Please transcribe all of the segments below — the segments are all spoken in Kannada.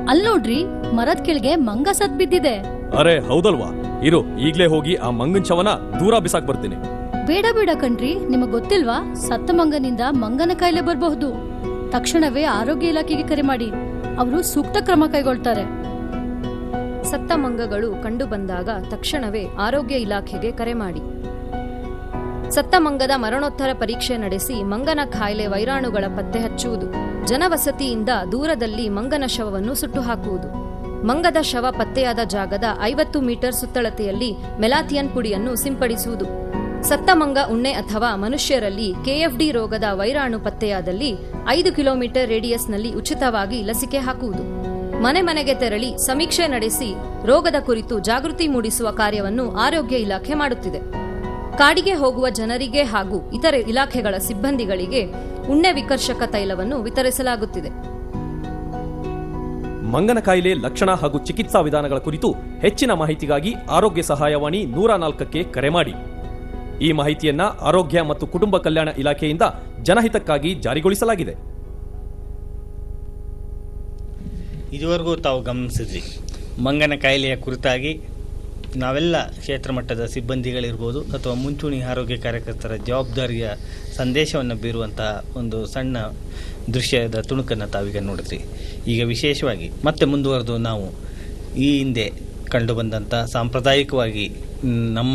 ಅಲ್ ನೋಡ್ರಿ ಮರದ್ ಕೆಳಗೆ ಮಂಗ ಸತ್ ಬಿದ್ದಿದೆ ಅರೆ ಹೌದಲ್ವಾ ಇರು ಈಗ್ಲೇ ಹೋಗಿ ಆ ಮಂಗನ್ ಶವನ ದೂರ ಬಿಸಾಕ್ ಬರ್ತೀನಿ ಬೇಡ ಬೇಡ ಕಣ್ರಿ ನಿಮಗ್ ಗೊತ್ತಿಲ್ವಾ ಸತ್ತ ಮಂಗನಿಂದ ಮಂಗನ ಕಾಯಿಲೆ ಬರಬಹುದು ತಕ್ಷಣವೇ ಆರೋಗ್ಯ ಇಲಾಖೆಗೆ ಕರೆ ಮಾಡಿ ಅವರು ಸೂಕ್ತ ಕ್ರಮ ಕೈಗೊಳ್ತಾರೆ ಸತ್ತ ಮಂಗಗಳು ಕಂಡುಬಂದಾಗ ತಕ್ಷಣವೇ ಆರೋಗ್ಯ ಇಲಾಖೆಗೆ ಕರೆ ಮಾಡಿ ಸತ್ತ ಮಂಗದ ಮರಣೋತ್ತರ ಪರೀಕ್ಷೆ ನಡೆಸಿ ಮಂಗನ ಕಾಯಿಲೆ ವೈರಾಣುಗಳ ಪತ್ತೆ ಹಚ್ಚುವುದು ಜನವಸತಿಯಿಂದ ದೂರದಲ್ಲಿ ಮಂಗನ ಶವವನ್ನು ಸುಟ್ಟು ಹಾಕುವುದು ಮಂಗದ ಶವ ಪತ್ತೆಯಾದ ಜಾಗದ ಐವತ್ತು ಮೀಟರ್ ಸುತ್ತಳತೆಯಲ್ಲಿ ಮೆಲಾಥಿಯನ್ ಪುಡಿಯನ್ನು ಸಿಂಪಡಿಸುವುದು ಸತ್ತ ಮಂಗ ಉಣ್ಣೆ ಅಥವಾ ಮನುಷ್ಯರಲ್ಲಿ ಕೆಎಫ್ಡಿ ರೋಗದ ವೈರಾಣು ಪತ್ತೆಯಾದಲ್ಲಿ ಐದು ಕಿಲೋಮೀಟರ್ ರೇಡಿಯಸ್ನಲ್ಲಿ ಉಚಿತವಾಗಿ ಲಸಿಕೆ ಹಾಕುವುದು ಮನೆ ಮನೆಗೆ ತೆರಳಿ ಸಮೀಕ್ಷೆ ನಡೆಸಿ ರೋಗದ ಕುರಿತು ಜಾಗೃತಿ ಮೂಡಿಸುವ ಕಾರ್ಯವನ್ನು ಆರೋಗ್ಯ ಇಲಾಖೆ ಮಾಡುತ್ತಿದೆ ಕಾಡಿಗೆ ಹೋಗುವ ಜನರಿಗೆ ಹಾಗೂ ಇತರೆ ಇಲಾಖೆಗಳ ಸಿಬ್ಬಂದಿಗಳಿಗೆ ಉಣ್ಣೆ ವಿಕರ್ಷಕ ತೈಲವನ್ನು ವಿತರಿಸಲಾಗುತ್ತಿದೆ ಮಂಗನ ಕಾಯಿಲೆ ಲಕ್ಷಣ ಹಾಗೂ ಚಿಕಿತ್ಸಾ ವಿಧಾನಗಳ ಕುರಿತು ಹೆಚ್ಚಿನ ಮಾಹಿತಿಗಾಗಿ ಆರೋಗ್ಯ ಸಹಾಯವಾಣಿ ನೂರ ನಾಲ್ಕಕ್ಕೆ ಕರೆ ಮಾಡಿ ಈ ಮಾಹಿತಿಯನ್ನ ಆರೋಗ್ಯ ಮತ್ತು ಕುಟುಂಬ ಕಲ್ಯಾಣ ಇಲಾಖೆಯಿಂದ ಜನಹಿತಕ್ಕಾಗಿ ಜಾರಿಗೊಳಿಸಲಾಗಿದೆ ಇದುವರೆಗೂ ತಾವು ಗಮನಿಸಿದ್ರಿ ಮಂಗನ ಕಾಯಿಲೆಯ ಕುರಿತಾಗಿ ನಾವೆಲ್ಲ ಕ್ಷೇತ್ರ ಮಟ್ಟದ ಸಿಬ್ಬಂದಿಗಳಿರ್ಬೋದು ಅಥವಾ ಮುಂಚೂಣಿ ಆರೋಗ್ಯ ಕಾರ್ಯಕರ್ತರ ಜವಾಬ್ದಾರಿಯ ಸಂದೇಶವನ್ನು ಬೀರುವಂತಹ ಒಂದು ಸಣ್ಣ ದೃಶ್ಯದ ತುಣುಕನ್ನು ತಾವೀಗ ನೋಡಿದ್ರಿ ಈಗ ವಿಶೇಷವಾಗಿ ಮತ್ತೆ ಮುಂದುವರೆದು ನಾವು ಈ ಹಿಂದೆ ಕಂಡುಬಂದಂಥ ಸಾಂಪ್ರದಾಯಿಕವಾಗಿ ಮ್, ನಮ್ಮ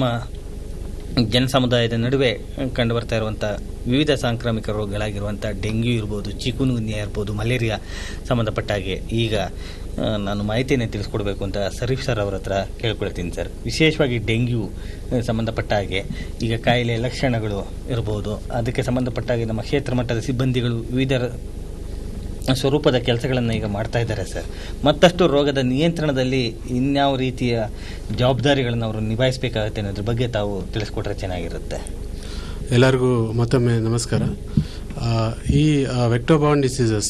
ಜನಸಮುದಾಯದ ನಡುವೆ ಕಂಡುಬರ್ತಾ ಇರುವಂಥ ವಿವಿಧ ಸಾಂಕ್ರಾಮಿಕ ರೋಗಗಳಾಗಿರುವಂಥ ಡೆಂಗ್ಯೂ ಇರ್ಬೋದು ಚಿಕುನ್ಗುನ್ಯಾ ಇರ್ಬೋದು ಮಲೇರಿಯಾ ಸಂಬಂಧಪಟ್ಟ ಹಾಗೆ ಈಗ ಆ, ನಾನು ಮಾಹಿತಿಯನ್ನು ತಿಳಿಸ್ಕೊಡ್ಬೇಕು ಅಂತ ಸರೀಫ್ ಸರ್ ಅವ್ರ ಹತ್ರ ಕೇಳ್ಕೊಳ್ತೀನಿ ಸರ್ ವಿಶೇಷವಾಗಿ ಡೆಂಗ್ಯೂ ಆ, ಸಂಬಂಧಪಟ್ಟ ಹಾಗೆ ಈಗ ಕಾಯಿಲೆ ಲಕ್ಷಣಗಳು ಇರ್ಬೋದು ಅದಕ್ಕೆ ಸಂಬಂಧಪಟ್ಟ ಹಾಗೆ ನಮ್ಮ ಕ್ಷೇತ್ರ ಮಟ್ಟದ ಸಿಬ್ಬಂದಿಗಳು ವಿವಿಧ ರ- ಸ್ವರೂಪದ ಕೆಲಸಗಳನ್ನು ಈಗ ಮಾಡ್ತಾ ಇದ್ದಾರೆ ಸರ್ ಮತ್ತಷ್ಟು ರೋಗದ ನಿಯಂತ್ರಣದಲ್ಲಿ ಇನ್ಯಾವ ರೀತಿಯ ಜವಾಬ್ದಾರಿಗಳನ್ನು ಅವರು ನಿಭಾಯಿಸಬೇಕಾಗುತ್ತೆ ಅನ್ನೋದ್ರ ಬಗ್ಗೆ ತಾವು ತಿಳಿಸ್ಕೊಟ್ರೆ ಚೆನ್ನಾಗಿರುತ್ತೆ ಎಲ್ಲರಿಗೂ ಮತ್ತೊಮ್ಮೆ ನಮಸ್ಕಾರ ಆ, ಈ ವೆಕ್ಟೋಬಾರ್ನ್ ಡಿಸೀಸಸ್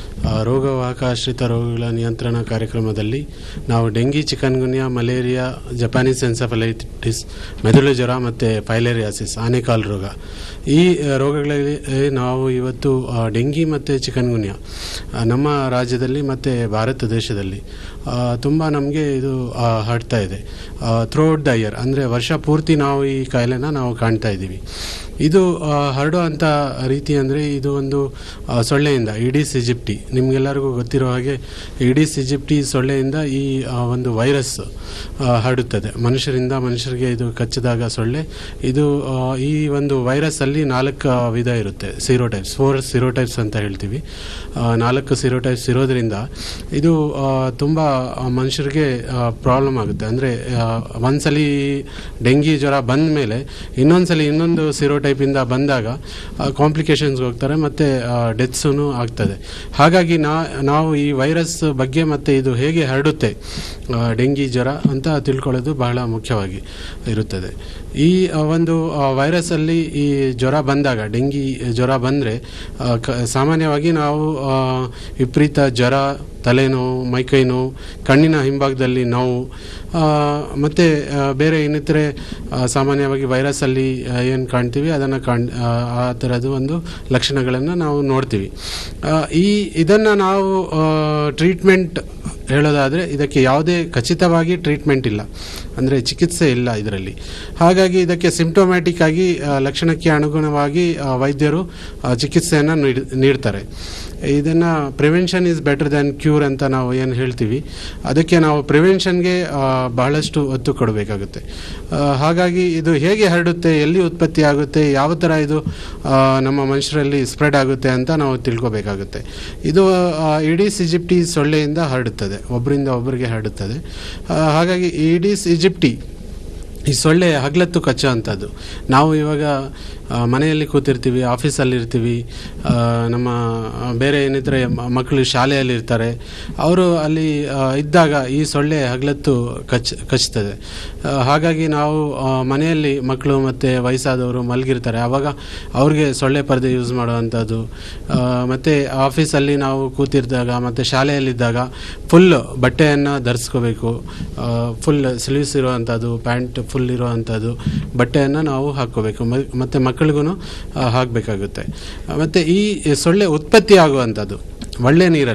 ರೋಗವಾಹಕ ಆಶ್ರಿತ ರೋಗಗಳ ನಿಯಂತ್ರಣ ಕಾರ್ಯಕ್ರಮದಲ್ಲಿ ನಾವು dengue chikungunya malaria Japanese encephalitis ಮೆದುಳು ಜ್ವರ ಮತ್ತು ಫೈಲೇರಿಯಾಸಿಸ್ ಆನೆಕಾಲ್ ರೋಗ ಈ ಆ, ರೋಗಗಳಲ್ಲಿ ಆ, ನಾವು ಇವತ್ತು ಆ, ಡೆಂಗಿ ಮತ್ತು ಚಿಕನ್ಗುನ್ಯಾ ಆ, ನಮ್ಮ ರಾಜ್ಯದಲ್ಲಿ ಮತ್ತು ಭಾರತ ದೇಶದಲ್ಲಿ ತುಂಬ ನಮಗೆ ಇದು ಆ, ಹರಡ್ತಾ ಇದೆ ಥ್ರೋಟ್ ದ ಇಯರ್ ಅಂದರೆ ವರ್ಷ ಪೂರ್ತಿ ನಾವು ಈ ಕಾಯಿಲೆನ ನಾವು ಕಾಣ್ತಾ ಇದ್ದೀವಿ ಇದು ಆ, ಹರಡುವಂಥ ರೀತಿ ಅಂದರೆ ಇದು ಒಂದು ಆ, ಸೊಳ್ಳೆಯಿಂದ ಇಡೀಸ್ ಇಜಿಪ್ಟಿ ನಿಮಗೆಲ್ಲರಿಗೂ ಗೊತ್ತಿರೋ ಹಾಗೆ ಇಡೀಸ್ ಇಜಿಪ್ಟಿ ಸೊಳ್ಳೆಯಿಂದ ಈ ಆ, ಒಂದು ವೈರಸ್ ಆ, ಹರಡುತ್ತದೆ ಮನುಷ್ಯರಿಂದ ಮನುಷ್ಯರಿಗೆ ಇದು ಕಚ್ಚಿದಾಗ ಸೊಳ್ಳೆ ಇದು ಆ, ಈ ಒಂದು ವೈರಸ್ಸಲ್ಲಿ ನಾಲ್ಕು ವಿಧ ಇರುತ್ತೆ ಸಿರೋಟೈಪ್ಸ್ ಫೋರ್ ಸಿರೋಟೈಪ್ಸ್ ಅಂತ ಹೇಳ್ತೀವಿ ಆ, ನಾಲ್ಕು ಸಿರೋಟೈಪ್ಸ್ ಇರೋದ್ರಿಂದ ಇದು ತುಂಬ ಮನುಷ್ಯರಿಗೆ ಪ್ರಾಬ್ಲಮ್ ಆಗುತ್ತೆ ಅಂದರೆ ಒಂದ್ಸಲಿ ಡೆಂಗಿ ಜ್ವರ ಬಂದ ಮೇಲೆ ಇನ್ನೊಂದ್ಸಲಿ ಇನ್ನೊಂದು ಸಿರೋಟೈಪಿಂದ ಬಂದಾಗ ಕಾಂಪ್ಲಿಕೇಶನ್ಸ್ಗೆ ಹೋಗ್ತಾರೆ ಮತ್ತು ಡೆತ್ಸೂ ಆಗ್ತದೆ ಹಾಗಾಗಿ ನಾ ನಾವು ಈ ವೈರಸ್ ಬಗ್ಗೆ ಮತ್ತು ಇದು ಹೇಗೆ ಹರಡುತ್ತೆ ಆ, ಡೆಂಗಿ ಜ್ವರ ಅಂತ ತಿಳ್ಕೊಳ್ಳೋದು ಬಹಳ ಮುಖ್ಯವಾಗಿ ಇರುತ್ತದೆ ಈ ಆ, ಒಂದು ವೈರಸ್ಸಲ್ಲಿ ಈ ಜ್ವರ ಬಂದಾಗ ಡೆಂಗಿ ಜ್ವರ ಬಂದರೆ ಸಾಮಾನ್ಯವಾಗಿ ನಾವು ಆ, ವಿಪರೀತ ಜ್ವರ ತಲೆನೋವು ಮೈಕೈ ನೋವು ಕಣ್ಣಿನ ಹಿಂಭಾಗದಲ್ಲಿ ನೋವು ಆ, ಮತ್ತು ಆ, ಬೇರೆ ಇನ್ನಿತರೆ ಆ, ಸಾಮಾನ್ಯವಾಗಿ ವೈರಸ್ಸಲ್ಲಿ ಏನು ಕಾಣ್ತೀವಿ ಅದನ್ನು ಕಾಣ್ ಆ, ಆ ಥರದ್ದು ಒಂದು ಲಕ್ಷಣಗಳನ್ನು ನಾವು ನೋಡ್ತೀವಿ ಆ, ಈ ಇದನ್ನು ನಾವು ಟ್ರೀಟ್ಮೆಂಟ್ ಹೇಳೋದಾದರೆ ಇದಕ್ಕೆ ಯಾವುದೇ ಖಚಿತವಾಗಿ ಟ್ರೀಟ್ಮೆಂಟ್ ಇಲ್ಲ ಅಂದರೆ ಚಿಕಿತ್ಸೆ ಇಲ್ಲ ಇದರಲ್ಲಿ ಹಾಗಾಗಿ ಇದಕ್ಕೆ ಸಿಂಪ್ಟೊಮ್ಯಾಟಿಕ್ ಆಗಿ ಆ, ಲಕ್ಷಣಕ್ಕೆ ಅನುಗುಣವಾಗಿ ಆ, ವೈದ್ಯರು ಆ, ಚಿಕಿತ್ಸೆಯನ್ನು ನೀಡ್ ನೀಡ್ತಾರೆ ಇದನ್ನು prevention is better than cure ಅಂತ ನಾವು ಏನು ಹೇಳ್ತೀವಿ ಅದಕ್ಕೆ ನಾವು ಪ್ರಿವೆನ್ಷನ್ಗೆ ಬಹಳಷ್ಟು ಒತ್ತು ಕೊಡಬೇಕಾಗುತ್ತೆ ಆ, ಹಾಗಾಗಿ ಇದು ಹೇಗೆ ಹರಡುತ್ತೆ ಎಲ್ಲಿ ಉತ್ಪತ್ತಿ ಆಗುತ್ತೆ ಯಾವ ಥರ ಇದು ಆ, ನಮ್ಮ ಮನುಷ್ಯರಲ್ಲಿ ಸ್ಪ್ರೆಡ್ ಆಗುತ್ತೆ ಅಂತ ನಾವು ತಿಳ್ಕೊಬೇಕಾಗುತ್ತೆ ಇದು ಆ, ಇಡೀಸ್ ಇಜಿಪ್ಟಿ ಸೊಳ್ಳೆಯಿಂದ ಹರಡುತ್ತದೆ ಒಬ್ಬರಿಂದ ಒಬ್ಬರಿಗೆ ಹರಡುತ್ತದೆ ಆ, ಹಾಗಾಗಿ ಇಡೀಸ್ ಇಜಿಪ್ಟಿ ಈ ಸೊಳ್ಳೆ ಹಗಲತ್ತು ಕಚ್ಚೋ ಅಂಥದ್ದು ನಾವು ಇವಾಗ ಆ, ಮನೆಯಲ್ಲಿ ಕೂತಿರ್ತೀವಿ ಆಫೀಸಲ್ಲಿ ಇರ್ತೀವಿ ಆ, ನಮ್ಮ ಆ, ಬೇರೆ ಏನಿದ್ರೆ ಮ- ಮಕ್ಕಳು ಶಾಲೆಯಲ್ಲಿ ಇರ್ತಾರೆ ಅವರು ಅಲ್ಲಿ ಆ, ಇದ್ದಾಗ ಈ ಸೊಳ್ಳೆ ಹಗಲತ್ತು ಕಚ್ ಕಚ್ತದೆ ಆ, ಹಾಗಾಗಿ ನಾವು ಆ, ಮನೆಯಲ್ಲಿ ಮಕ್ಕಳು ಮತ್ತು ವಯಸ್ಸಾದವರು ಮಲಗಿರ್ತಾರೆ ಆವಾಗ ಅವ್ರಿಗೆ ಸೊಳ್ಳೆ ಪರದೆ ಯೂಸ್ ಮಾಡುವಂಥದ್ದು ಮತ್ತು ಆಫೀಸಲ್ಲಿ ನಾವು ಕೂತಿರಿದಾಗ ಮತ್ತು ಶಾಲೆಯಲ್ಲಿದ್ದಾಗ ಫುಲ್ ಬಟ್ಟೆಯನ್ನು ಧರಿಸ್ಕೋಬೇಕು ಫುಲ್ ಸ್ಲೀವ್ಸ್ ಇರುವಂಥದ್ದು ಪ್ಯಾಂಟ್ ಫುಲ್ ಇರುವಂಥದ್ದು ಬಟ್ಟೆಯನ್ನು ನಾವು ಹಾಕ್ಕೋಬೇಕು ಮ- ಮತ್ತು ಮಕ್ಕಳಿಗೂ ಹಾಕಬೇಕಾಗುತ್ತೆ ಮತ್ತು ಈ ಸೊಳ್ಳೆ ಉತ್ಪತ್ತಿ ಆಗುವಂಥದ್ದು ಒಳ್ಳೆ ನೀರಲ್ಲಿ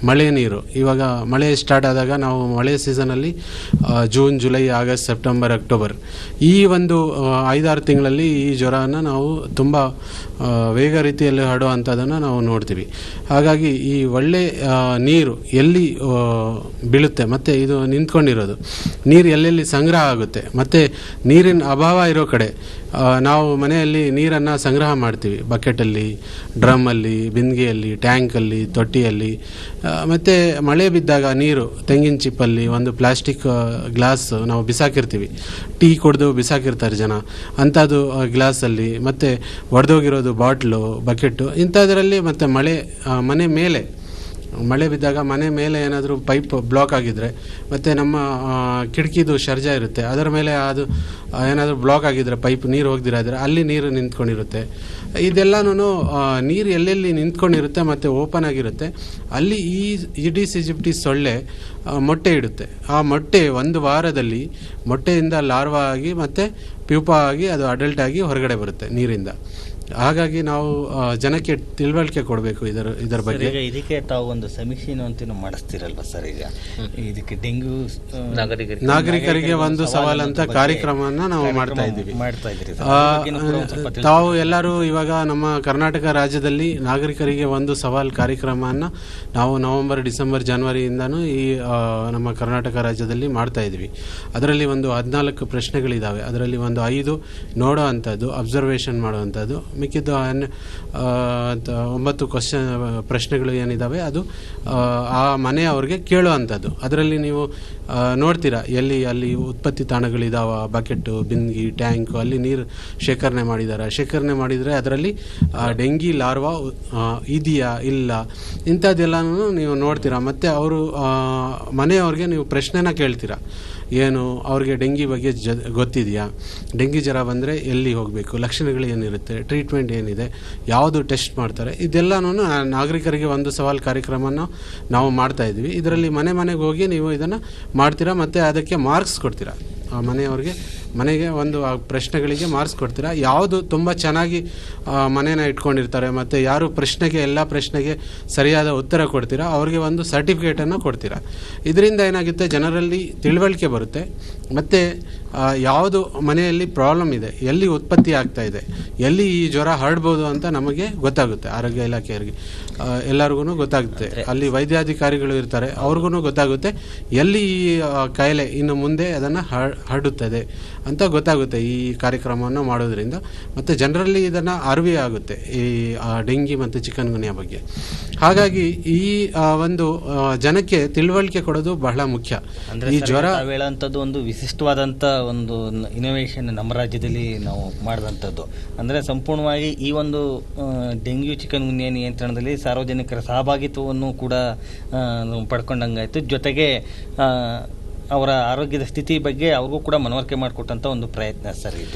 ಮಳೆ ನೀರು ಇವಾಗ ಮಳೆ ಸ್ಟಾರ್ಟ್ ಆದಾಗ ನಾವು ಮಳೆ ಸೀಸನಲ್ಲಿ June July August September October ಈ ಒಂದು ಆ, ಐದಾರು ತಿಂಗಳಲ್ಲಿ ಈ ಜ್ವರನ ನಾವು ತುಂಬ ಆ, ವೇಗ ರೀತಿಯಲ್ಲಿ ಹರಡುವಂಥದ್ದನ್ನು ನಾವು ನೋಡ್ತೀವಿ ಹಾಗಾಗಿ ಈ ಒಳ್ಳೆ ಆ, ನೀರು ಎಲ್ಲಿ ಆ, ಬೀಳುತ್ತೆ ಮತ್ತು ಇದು ನಿಂತ್ಕೊಂಡಿರೋದು ನೀರು ಎಲ್ಲೆಲ್ಲಿ ಸಂಗ್ರಹ ಆಗುತ್ತೆ ಮತ್ತು ನೀರಿನ ಅಭಾವ ಇರೋ ಕಡೆ ಆ, ನಾವು ಮನೆಯಲ್ಲಿ ನೀರನ್ನು ಸಂಗ್ರಹ ಮಾಡ್ತೀವಿ ಬಕೆಟಲ್ಲಿ ಡ್ರಮ್ಮಲ್ಲಿ ಬಿಂದಿಗೆಯಲ್ಲಿ ಟ್ಯಾಂಕಲ್ಲಿ ತೊಟ್ಟಿಯಲ್ಲಿ ಮತ್ತು ಮಳೆ ಬಿದ್ದಾಗ ನೀರು ತೆಂಗಿನ ಚಿಪ್ಪಲ್ಲಿ ಒಂದು ಪ್ಲಾಸ್ಟಿಕ್ ಗ್ಲಾಸ್ ನಾವು ಬಿಸಾಕಿರ್ತೀವಿ ಟೀ ಕುಡಿದು ಬಿಸಾಕಿರ್ತಾರೆ ಜನ ಅಂಥದ್ದು ಗ್ಲಾಸಲ್ಲಿ ಮತ್ತು ಒಡೆದೋಗಿರೋದು ಬಾಟ್ಲು ಬಕೆಟು ಇಂಥದ್ರಲ್ಲಿ ಮತ್ತು ಮಳೆ ಆ, ಮನೆ ಮೇಲೆ ಮಳೆ ಬಿದ್ದಾಗ ಮನೆ ಮೇಲೆ ಏನಾದರೂ ಪೈಪ್ ಬ್ಲಾಕ್ ಆಗಿದ್ದರೆ ಮತ್ತು ನಮ್ಮ ಆ, ಕಿಟಕಿದು ಶರ್ಜ ಇರುತ್ತೆ ಅದರ ಮೇಲೆ ಅದು ಏನಾದರೂ ಬ್ಲಾಕ್ ಆಗಿದ್ದರೆ ಪೈಪ್ ನೀರು ಹೋಗ್ದಿರ ಇದ್ರೆ ಅಲ್ಲಿ ನೀರು ನಿಂತ್ಕೊಂಡಿರುತ್ತೆ ಇದೆಲ್ಲನೂ ನೀರು ಎಲ್ಲೆಲ್ಲಿ ನಿಂತ್ಕೊಂಡಿರುತ್ತೆ ಮತ್ತು ಓಪನ್ ಆಗಿರುತ್ತೆ ಅಲ್ಲಿ ಈ ಇಡಿಸ್ ಇಜಿಪ್ಟಿ ಸೊಳ್ಳೆ ಆ, ಮೊಟ್ಟೆ ಇಡುತ್ತೆ ಆ ಮೊಟ್ಟೆ ಒಂದು ವಾರದಲ್ಲಿ ಮೊಟ್ಟೆಯಿಂದ ಲಾರ್ವಾ ಆಗಿ ಮತ್ತು ಪ್ಯೂಪಾ ಆಗಿ ಅದು ಅಡಲ್ಟ್ ಆಗಿ ಹೊರಗಡೆ ಬರುತ್ತೆ ನೀರಿಂದ ಹಾಗಾಗಿ ನಾವು ಆ, ಜನಕ್ಕೆ ತಿಳುವಳಿಕೆ ಕೊಡಬೇಕು ಇದರ ಇದರ ಸರ್, ಬಗ್ಗೆ ಈಗ ಇದಕ್ಕೆ ತಾವು ಒಂದು ಸಮೀಕ್ಷೆನೂ ಅಂತೂ ಮಾಡಿಸ್ತಿರಲ್ವಾ ಸರ್ ಈಗ ಇದಕ್ಕೆ ಡೆಂಗ್ಯೂ ಆ, ನಾಗರಿಕರಿಗೆ ಒಂದು ಸವಾಲ್ ಅಂತ ಬಗ್ಗೆ ಕಾರ್ಯಕ್ರಮವನ್ನ ನಾವು ಕಾರ್ಯಕ್ರಮ ಮಾಡ್ತಾ ಇದ್ದೀವಿ ಮಾಡ್ತಾ ಇದ್ದೀರಿ ಸರ್. ಆ, ಅದ್ರ ಬಗ್ಗೆನೂ ಕೂಡ ಒಂದ್ ಸ್ವಲ್ಪ ತಿಳಿಸಿ. ತಾವು ಎಲ್ಲರೂ ಇವಾಗ ನಮ್ಮ ಕರ್ನಾಟಕ ರಾಜ್ಯದಲ್ಲಿ ನಾಗರಿಕರಿಗೆ ಒಂದು ಸವಾಲ್ ಕಾರ್ಯಕ್ರಮವನ್ನು ನಾವು ನವೆಂಬರ್ ಡಿಸೆಂಬರ್ ಜನವರಿಯಿಂದನೂ ಈ ಆ, ನಮ್ಮ ಕರ್ನಾಟಕ ರಾಜ್ಯದಲ್ಲಿ ಮಾಡ್ತಾ ಇದ್ವಿ ಅದರಲ್ಲಿ ಒಂದು ಹದಿನಾಲ್ಕು ಪ್ರಶ್ನೆಗಳಿದ್ದಾವೆ ಅದರಲ್ಲಿ ಒಂದು ಐದು ನೋಡೋ ಅಂಥದ್ದು ಅಬ್ಸರ್ವೇಷನ್ ಮಾಡುವಂಥದ್ದು ಮಿಕ್ಕಿದ್ದು ಹನ್- ಆ, ತ- ಒಂಬತ್ತು ಕ್ವಶನ್ ಪ್ರಶ್ನೆಗಳು ಏನಿದ್ದಾವೆ ಅದು ಆ, ಆ ಮನೆಯವ್ರಿಗೆ ಕೇಳುವಂಥದ್ದು ಅದರಲ್ಲಿ ನೀವು ಆ, ನೋಡ್ತೀರಾ ಎಲ್ಲಿ ಅಲ್ಲಿ ಉತ್ಪತ್ತಿ ತಾಣಗಳಿದಾವ ಬಕೆಟು ಬಿಂದಿಗೆ ಟ್ಯಾಂಕು ಅಲ್ಲಿ ನೀರು ಶೇಖರಣೆ ಮಾಡಿದ್ದಾರೆ ಶೇಖರಣೆ ಮಾಡಿದರೆ ಅದರಲ್ಲಿ ಆ, ಡೆಂಗಿ ಲಾರ್ವಾ ಆ, ಇದೆಯಾ ಇಲ್ಲ ಇಂಥದ್ದೆಲ್ಲನೂ ನೀವು ನೋಡ್ತೀರಾ ಮತ್ತು ಅವರು ಮನೆಯವ್ರಿಗೆ ನೀವು ಪ್ರಶ್ನೆನ ಕೇಳ್ತೀರಾ ಏನು ಅವ್ರಿಗೆ ಡೆಂಗಿ ಬಗ್ಗೆ ಜ ಗೊತ್ತಿದೆಯಾ ಡೆಂಗಿ ಜ್ವರ ಬಂದರೆ ಎಲ್ಲಿ ಹೋಗಬೇಕು ಲಕ್ಷಣಗಳು ಏನಿರುತ್ತೆ ಟ್ರೀಟ್ಮೆಂಟ್ ಏನಿದೆ ಯಾವುದು ಟೆಸ್ಟ್ ಮಾಡ್ತಾರೆ ಇದೆಲ್ಲನೂ ನಾಗರಿಕರಿಗೆ ಒಂದು ಸವಾಲ್ ಕಾರ್ಯಕ್ರಮನ ನಾವು ಮಾಡ್ತಾ ಇದ್ವಿ ಇದರಲ್ಲಿ ಮನೆ ಮನೆಗೆ ಹೋಗಿ ನೀವು ಇದನ್ನು ಮಾಡ್ತೀರಾ ಮತ್ತು ಅದಕ್ಕೆ ಮಾರ್ಕ್ಸ್ ಕೊಡ್ತೀರಾ ಆ ಮನೆಯವ್ರಿಗೆ ಮನೆಗೆ ಒಂದು ಆ ಪ್ರಶ್ನೆಗಳಿಗೆ ಮಾರ್ಕ್ಸ್ ಕೊಡ್ತೀರಾ ಯಾವುದು ತುಂಬ ಚೆನ್ನಾಗಿ ಆ, ಮನೇನ ಇಟ್ಕೊಂಡಿರ್ತಾರೆ ಮತ್ತು ಯಾರು ಪ್ರಶ್ನೆಗೆ ಎಲ್ಲ ಪ್ರಶ್ನೆಗೆ ಸರಿಯಾದ ಉತ್ತರ ಕೊಡ್ತೀರಾ ಅವ್ರಿಗೆ ಒಂದು ಸರ್ಟಿಫಿಕೇಟನ್ನು ಕೊಡ್ತೀರಾ ಇದರಿಂದ ಏನಾಗುತ್ತೆ ಜನರಲ್ಲಿ ತಿಳುವಳಿಕೆ ಬರುತ್ತೆ ಮತ್ತು ಯಾವುದು ಮನೆಯಲ್ಲಿ ಪ್ರಾಬ್ಲಮ್ ಇದೆ ಎಲ್ಲಿ ಉತ್ಪತ್ತಿ ಆಗ್ತಾ ಇದೆ ಎಲ್ಲಿ ಈ ಜ್ವರ ಹರಡ್ಬೋದು ಅಂತ ನಮಗೆ ಗೊತ್ತಾಗುತ್ತೆ ಆರೋಗ್ಯ ಇಲಾಖೆಯವರಿಗೆ ಎಲ್ಲರಿಗೂ ಗೊತ್ತಾಗುತ್ತೆ ಅಲ್ಲಿ ವೈದ್ಯಾಧಿಕಾರಿಗಳು ಇರ್ತಾರೆ ಅವ್ರಿಗೂ ಗೊತ್ತಾಗುತ್ತೆ ಎಲ್ಲಿ ಈ ಆ, ಕಾಯಿಲೆ ಇನ್ನು ಮುಂದೆ ಅದನ್ನು ಹರಡುತ್ತದೆ ಅಂತ ಗೊತ್ತಾಗುತ್ತೆ ಈ ಕಾರ್ಯಕ್ರಮವನ್ನು ಮಾಡೋದ್ರಿಂದ ಮತ್ತು ಜನರಲ್ಲಿ ಇದನ್ನು ಅರಿವಿ ಆಗುತ್ತೆ ಈ ಆ, ಡೆಂಗಿ ಮತ್ತು ಚಿಕನ್ ಗುನಿಯಾ ಬಗ್ಗೆ ಹಾಗಾಗಿ ಈ ಆ, ಒಂದು ಆ, ಜನಕ್ಕೆ ತಿಳುವಳಿಕೆ ಕೊಡೋದು ಬಹಳ ಮುಖ್ಯ ಅಂದ್ರೆ ಈ ಸರ್, ಜ್ವರ ತಾವು ಹೇಳೋಂಥದ್ದು ಒಂದು ವಿಶಿಷ್ಟವಾದಂಥ ಒಂದು ಇನೋವೇಷನ್ ನಮ್ಮ ರಾಜ್ಯದಲ್ಲಿ ನಾವು ಮಾಡಿದಂಥದ್ದು ಅಂದರೆ ಸಂಪೂರ್ಣವಾಗಿ ಈ ಒಂದು ಆ, ಡೆಂಗ್ಯೂ ಚಿಕನ್ ಗುನ್ಯಾ ನಿಯಂತ್ರಣದಲ್ಲಿ ಸಾರ್ವಜನಿಕರ ಸಹಭಾಗಿತ್ವವನ್ನು ಕೂಡ ಆ, ನಾವು ಪಡ್ಕೊಂಡಂಗಾಯ್ತು ಜೊತೆಗೆ ಆ, ಅವರ ಆರೋಗ್ಯದ ಸ್ಥಿತಿ ಬಗ್ಗೆ ಅವ್ರಿಗೂ ಕೂಡ ಮನವರಿಕೆ ಮಾಡಿಕೊಟ್ಟಂಥ ಒಂದು ಪ್ರಯತ್ನ ಸರ್ ಇದು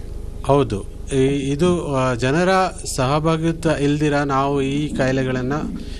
ಹೌದು ಈ- ಇದು ಆ, ಜನರ ಸಹಭಾಗಿತ್ವ ಇಲ್ದಿರ ನಾವು ಈ ಕಾಯಿಲೆಗಳನ್ನು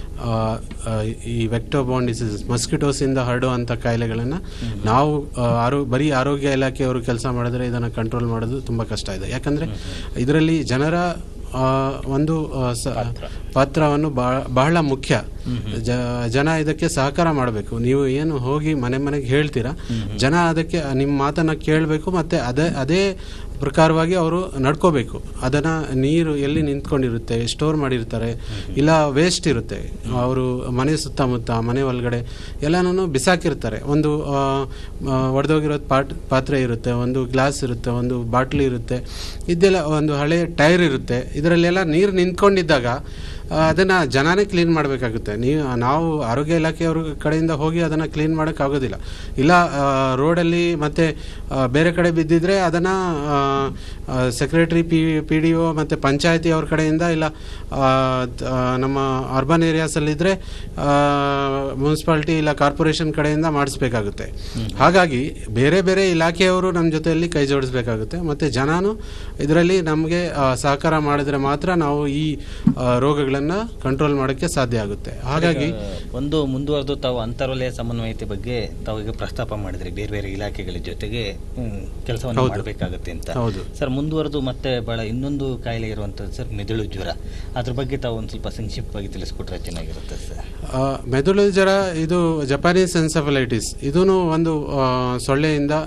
ಈ ವೆಕ್ಟೋಬಾನ್ ಡಿಸೀಸಸ್ ಮಸ್ಕಿಟೋಸಿಂದ ಹರಡುವಂಥ ಕಾಯಿಲೆಗಳನ್ನು ನಾವು ಆ, ಆರೋ ಬರೀ ಆರೋಗ್ಯ ಇಲಾಖೆಯವರು ಕೆಲಸ ಮಾಡಿದ್ರೆ ಇದನ್ನು ಕಂಟ್ರೋಲ್ ಮಾಡೋದು ತುಂಬ ಕಷ್ಟ ಇದೆ ಯಾಕಂದರೆ ಇದರಲ್ಲಿ ಜನರ ಆ, ಒಂದು ಆ, ಸ- ಪಾತ್ರವನ್ನು ಬಹಳ- ಬಹಳ ಮುಖ್ಯ ಜ- ಜನ ಇದಕ್ಕೆ ಸಹಕಾರ ಮಾಡಬೇಕು ನೀವು ಏನು ಹೋಗಿ ಮನೆ ಮನೆಗೆ ಹೇಳ್ತೀರಾ ಜನ ಅದಕ್ಕೆ ನಿಮ್ಮ ಮಾತನ್ನ ಕೇಳಬೇಕು ಮತ್ತೆ ಅದೇ ಅದೇ ಪ್ರಕಾರವಾಗಿ ಅವರು ನಡ್ಕೋಬೇಕು ಅದನ್ನ ನೀರು ಎಲ್ಲಿ ನಿಂತ್ಕೊಂಡಿರುತ್ತೆ ಸ್ಟೋರ್ ಮಾಡಿರ್ತಾರೆ ಇಲ್ಲ ವೇಸ್ಟ್ ಇರುತ್ತೆ ಅವರು ಮನೆ ಸುತ್ತಮುತ್ತ ಮನೆ ಒಳಗಡೆ ಎಲ್ಲನೂ ಬಿಸಾಕಿರ್ತಾರೆ ಒಂದು ಒಡೆದೋಗಿರೋದು ಪಾಟ್ ಪಾತ್ರೆ ಇರುತ್ತೆ ಒಂದು ಗ್ಲಾಸ್ ಇರುತ್ತೆ ಒಂದು ಬಾಟ್ಲಿ ಇರುತ್ತೆ ಇದೆಲ್ಲ ಒಂದು ಹಳೆ ಟೈರ್ ಇರುತ್ತೆ ಇದರಲ್ಲೆಲ್ಲ ನೀರು ನಿಂತ್ಕೊಂಡಿದ್ದಾಗ ಆ, ಅದನ್ನ ಜನನೇ ಕ್ಲೀನ್ ಮಾಡಬೇಕಾಗುತ್ತೆ ನೀವು ನಾವು ಆರೋಗ್ಯ ಇಲಾಖೆಯವ್ರ ಕಡೆಯಿಂದ ಹೋಗಿ ಅದನ್ನು ಕ್ಲೀನ್ ಮಾಡೋಕ್ಕಾಗೋದಿಲ್ಲ ಇಲ್ಲ ರೋಡಲ್ಲಿ ಮತ್ತೆ ಆ, ಬೇರೆ ಕಡೆ ಬಿದ್ದಿದ್ರೆ ಅದನ್ನು secretary P P D O ಮತ್ತು ಪಂಚಾಯತಿ ಅವ್ರ ಕಡೆಯಿಂದ ಇಲ್ಲ ಆ, ತ- ಆ, ನಮ್ಮ ಅರ್ಬನ್ ಏರಿಯಾಸಲ್ಲಿದ್ದರೆ ಮುನ್ಸಿಪಾಲ್ಟಿ ಇಲ್ಲ ಕಾರ್ಪೊರೇಷನ್ ಕಡೆಯಿಂದ ಮಾಡಿಸ್ಬೇಕಾಗುತ್ತೆ ಹಾಗಾಗಿ ಬೇರೆ ಬೇರೆ ಇಲಾಖೆಯವರು ನಮ್ಮ ಜೊತೆಯಲ್ಲಿ ಕೈ ಜೋಡಿಸ್ಬೇಕಾಗುತ್ತೆ ಮತ್ತು ಜನನು ಇದರಲ್ಲಿ ನಮಗೆ ಸಹಕಾರ ಮಾಡಿದ್ರೆ ಮಾತ್ರ ನಾವು ಈ ಆ, ರೋಗಗಳಿಂದ ಕಾಯಿಲೆಗಳನ್ನು ಕಂಟ್ರೋಲ್ ಮಾಡೋಕ್ಕೆ ಸಾಧ್ಯ ಆಗುತ್ತೆ ಹಾಗಾಗಿ ಈಗ ಒಂದು ಮುಂದುವರೆದು ತಾವು ಅಂತರ್ವಲಯ ಸಮನ್ವಯತೆ ಬಗ್ಗೆ ತಾವು ಈಗ ಪ್ರಸ್ತಾಪ ಮಾಡಿದ್ರಿ ಬೇರೆ ಬೇರೆ ಇಲಾಖೆಗಳ ಜೊತೆಗೆ ಕೆಲಸವನ್ನು ಹೌದು. ಮಾಡಬೇಕಾಗುತ್ತೆ ಅಂತ ಹೌದು. ಸರ್ ಮುಂದುವರೆದು ಮತ್ತೆ ಬಹಳ ಇನ್ನೊಂದು ಕಾಯಿಲೆ ಇರುವಂಥದ್ದು ಸರ್ ಮೆದುಳು ಜ್ವರ ಅದ್ರ ಬಗ್ಗೆ ತಾವು ಒಂದು ಸ್ವಲ್ಪ ಸಂಕ್ಷಿಪ್ತವಾಗಿ ತಿಳಿಸ್ಕೊಟ್ರೆ ಚೆನ್ನಾಗಿರುತ್ತೆ ಸರ್ ಆ, ಮೆದುಳು ಜ್ವರ ಇದು ಜಪಾನೀಸ್ ಎನ್ಸಫಲೈಟಿಸ್ ಇದೂ ಒಂದು ಆ, ಸೊಳ್ಳೆಯಿಂದ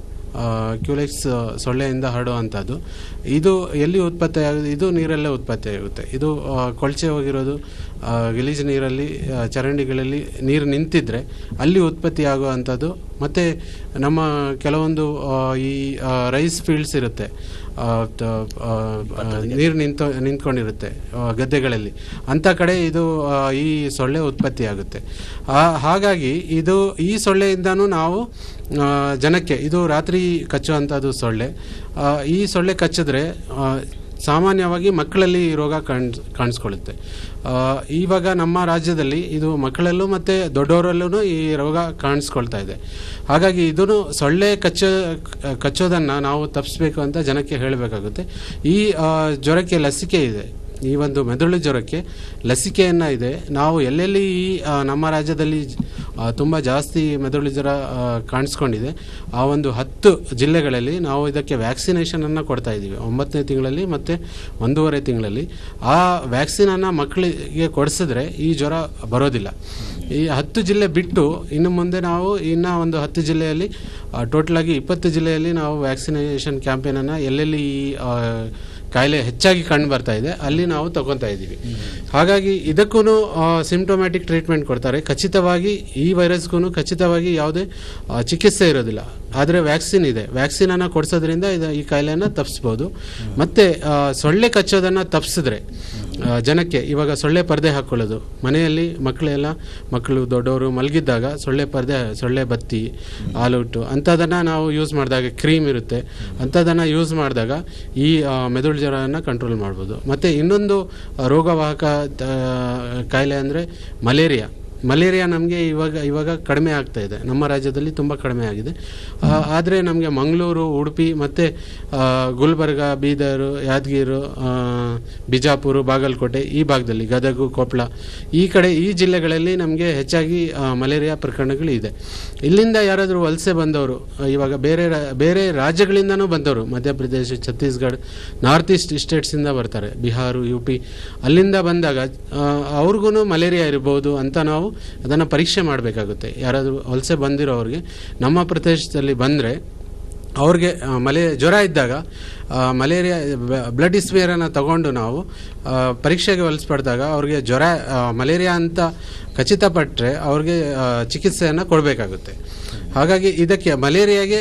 ಕ್ಯೂಲೆಕ್ಸ್ ಸೊಳ್ಳೆಯಿಂದ ಹರಡುವಂಥದ್ದು ಇದು ಎಲ್ಲಿ ಉತ್ಪತ್ತಿ ಆಗುತ್ತೆ ಇದು ನೀರಲ್ಲೇ ಉತ್ಪತ್ತಿ ಆಗುತ್ತೆ ಇದು ಆ, ಕೊಳಚೆ ಹೋಗಿರೋದು ಆ, ಗಲೀಜು ನೀರಲ್ಲಿ ಆ, ಚರಂಡಿಗಳಲ್ಲಿ ನೀರು ನಿಂತಿದ್ರೆ ಅಲ್ಲಿ ಉತ್ಪತ್ತಿ ಆಗುವಂಥದ್ದು ಮತ್ತು ನಮ್ಮ ಕೆಲವೊಂದು ಆ, ಈ ರೈಸ್ ಫೀಲ್ಡ್ಸ್ ಇರುತ್ತೆ ಆ, ತ- ಆ, ಆ, ನೀರು ನಿಂತು ನಿಂತ್ಕೊಂಡಿರುತ್ತೆ ಆ, ಗದ್ದೆಗಳಲ್ಲಿ ಅಂಥ ಕಡೆ ಇದು ಆ, ಈ ಸೊಳ್ಳೆ ಉತ್ಪತ್ತಿ ಆಗುತ್ತೆ ಆ- ಹಾಗಾಗಿ ಇದು ಈ ಸೊಳ್ಳೆಯಿಂದನೂ ನಾವು ಆ, ಜನಕ್ಕೆ ಇದು ರಾತ್ರಿ ಕಚ್ಚುವಂಥದ್ದು ಸೊಳ್ಳೆ ಆ, ಈ ಸೊಳ್ಳೆ ಕಚ್ಚಿದ್ರೆ ಆ, ಸಾಮಾನ್ಯವಾಗಿ ಮಕ್ಕಳಲ್ಲಿ ಈ ರೋಗ ಕಾಣ್ ಕಾಣಿಸ್ಕೊಳ್ಳುತ್ತೆ ಆ, ಇವಾಗ ನಮ್ಮ ರಾಜ್ಯದಲ್ಲಿ ಇದು ಮಕ್ಕಳಲ್ಲೂ ಮತ್ತು ದೊಡ್ಡವರಲ್ಲೂ ಈ ರೋಗ ಕಾಣಿಸ್ಕೊಳ್ತಾ ಇದೆ ಹಾಗಾಗಿ ಇದನ್ನು ಸೊಳ್ಳೆ ಕಚ್ಚ ಕಚ್ಚೋದನ್ನು ನಾವು ತಪ್ಪಿಸ್ಬೇಕು ಅಂತ ಜನಕ್ಕೆ ಹೇಳಬೇಕಾಗುತ್ತೆ ಈ ಆ, ಜ್ವರಕ್ಕೆ ಲಸಿಕೆ ಇದೆ ಈ ಒಂದು ಮೆದುಳು ಜ್ವರಕ್ಕೆ ಲಸಿಕೆಯನ್ನು ಇದೆ ನಾವು ಎಲ್ಲೆಲ್ಲಿ ಈ ಆ, ನಮ್ಮ ರಾಜ್ಯದಲ್ಲಿ ತುಂಬ ಜಾಸ್ತಿ ಮೆದುಳು ಜ್ವರ ಆ, ಕಾಣಿಸ್ಕೊಂಡಿದೆ ಆ ಒಂದು ಹತ್ತು ಜಿಲ್ಲೆಗಳಲ್ಲಿ ನಾವು ಇದಕ್ಕೆ ವ್ಯಾಕ್ಸಿನೇಷನನ್ನು ಕೊಡ್ತಾ ಇದ್ದೀವಿ ಒಂಬತ್ತನೇ ತಿಂಗಳಲ್ಲಿ ಮತ್ತು ಒಂದೂವರೆ ತಿಂಗಳಲ್ಲಿ ಆ ವ್ಯಾಕ್ಸಿನನ್ನು ಮಕ್ಕಳಿಗೆ ಕೊಡಿಸಿದ್ರೆ ಈ ಜ್ವರ ಬರೋದಿಲ್ಲ ಈ ಹತ್ತು ಜಿಲ್ಲೆ ಬಿಟ್ಟು ಇನ್ನು ಮುಂದೆ ನಾವು ಇನ್ನು ಒಂದು ಹತ್ತು ಜಿಲ್ಲೆಯಲ್ಲಿ ಟೋಟಲಾಗಿ ಇಪ್ಪತ್ತು ಜಿಲ್ಲೆಯಲ್ಲಿ ನಾವು ವ್ಯಾಕ್ಸಿನೇಷನ್ ಕ್ಯಾಂಪೇನನ್ನು ಎಲ್ಲೆಲ್ಲಿ ಈ ಆ, ಕಾಯಿಲೆ ಹೆಚ್ಚಾಗಿ ಕಂಡು ಬರ್ತಾ ಇದೆ ಅಲ್ಲಿ ನಾವು ತಗೊತಾ ಇದ್ದೀವಿ ಹಾಗಾಗಿ ಇದಕ್ಕೂ ಸಿಂಪ್ಟೊಮ್ಯಾಟಿಕ್ ಟ್ರೀಟ್ಮೆಂಟ್ ಕೊಡ್ತಾರೆ ಖಚಿತವಾಗಿ ಈ ವೈರಸ್ಗೂ ಖಚಿತವಾಗಿ ಯಾವುದೇ ಆ, ಚಿಕಿತ್ಸೆ ಇರೋದಿಲ್ಲ ಆದರೆ ವ್ಯಾಕ್ಸಿನ್ ಇದೆ ವ್ಯಾಕ್ಸಿನನ್ನು ಕೊಡಿಸೋದ್ರಿಂದ ಇದು ಈ ಕಾಯಿಲೆಯನ್ನು ತಪ್ಪಿಸ್ಬೋದು ಮತ್ತು ಆ, ಸೊಳ್ಳೆ ಕಚ್ಚೋದನ್ನು ತಪ್ಪಿಸಿದ್ರೆ ಆ, ಜನಕ್ಕೆ ಇವಾಗ ಸೊಳ್ಳೆ ಪರ್ದೆ ಹಾಕ್ಕೊಳ್ಳೋದು ಮನೆಯಲ್ಲಿ ಮಕ್ಕಳೆಲ್ಲ ಮಕ್ಕಳು ದೊಡ್ಡವರು ಮಲಗಿದ್ದಾಗ ಸೊಳ್ಳೆ ಪರ್ದೆ ಸೊಳ್ಳೆ ಬತ್ತಿ ಆಲೌಟು ಅಂಥದನ್ನು ನಾವು ಯೂಸ್ ಮಾಡಿದಾಗ ಕ್ರೀಮ್ ಇರುತ್ತೆ ಅಂಥದನ್ನು ಯೂಸ್ ಮಾಡಿದಾಗ ಈ ಆ, ಮೆದುಳು ಜ್ವರವನ್ನು ಕಂಟ್ರೋಲ್ ಮಾಡ್ಬೋದು ಮತ್ತು ಇನ್ನೊಂದು ಆ, ರೋಗವಾಹಕ ಆ, ಕಾಯಿಲೆ ಅಂದರೆ ಮಲೇರಿಯಾ ಮಲೇರಿಯಾ ನಮಗೆ ಇವಾಗ ಇವಾಗ ಕಡಿಮೆ ಆಗ್ತಾ ಇದೆ ನಮ್ಮ ರಾಜ್ಯದಲ್ಲಿ ತುಂಬ ಕಡಿಮೆ ಆಗಿದೆ ಆದರೆ ನಮಗೆ ಮಂಗಳೂರು ಉಡುಪಿ ಮತ್ತು ಗುಲ್ಬರ್ಗ ಬೀದರ್ ಯಾದಗಿರಿ ಆ, ಬಿಜಾಪುರ ಬಾಗಲಕೋಟೆ ಈ ಭಾಗದಲ್ಲಿ ಗದಗು ಕೊಪ್ಪಳ ಈ ಕಡೆ ಈ ಜಿಲ್ಲೆಗಳಲ್ಲಿ ನಮಗೆ ಹೆಚ್ಚಾಗಿ ಆ, ಮಲೇರಿಯಾ ಪ್ರಕರಣಗಳು ಇದೆ ಇಲ್ಲಿಂದ ಯಾರಾದರೂ ವಲಸೆ ಬಂದವರು ಆ, ಇವಾಗ ಬೇರೆ ರಾ- ಬೇರೆ ರಾಜ್ಯಗಳಿಂದನೂ ಬಂದವರು ಮಧ್ಯಪ್ರದೇಶ ಛತ್ತೀಸ್ಗಢ ನಾರ್ತ್ ಈಸ್ಟ್ ಸ್ಟೇಟ್ಸಿಂದ ಬರ್ತಾರೆ ಬಿಹಾರ ಯು ಪಿ ಅಲ್ಲಿಂದ ಬಂದಾಗ ಅವ್ರಿಗೂ ಮಲೇರಿಯಾ ಇರ್ಬೋದು ಅಂತ ನಾವು ಅದನ್ನು ಪರೀಕ್ಷೆ ಮಾಡಬೇಕಾಗುತ್ತೆ ಯಾರಾದರೂ ವಲಸೆ ಬಂದಿರೋರಿಗೆ ನಮ್ಮ ಪ್ರದೇಶದಲ್ಲಿ ಬಂದರೆ ಅವ್ರಿಗೆ ಆ, ಮಲೆ ಜ್ವರ ಇದ್ದಾಗ ಆ, ಮಲೇರಿಯಾ ಬ್ಲಡ್ ಇಸ್ಮಿಯರನ್ನು ತಗೊಂಡು ನಾವು ಆ, ಪರೀಕ್ಷೆಗೆ ಹೊಲಿಸ್ಪಡ್ದಾಗ ಅವ್ರಿಗೆ ಜ್ವರ ಆ, ಮಲೇರಿಯಾ ಅಂತ ಖಚಿತಪಟ್ಟರೆ ಅವ್ರಿಗೆ ಆ, ಚಿಕಿತ್ಸೆಯನ್ನು ಕೊಡಬೇಕಾಗುತ್ತೆ ಹಾಗಾಗಿ ಇದಕ್ಕೆ ಮಲೇರಿಯಾಗೆ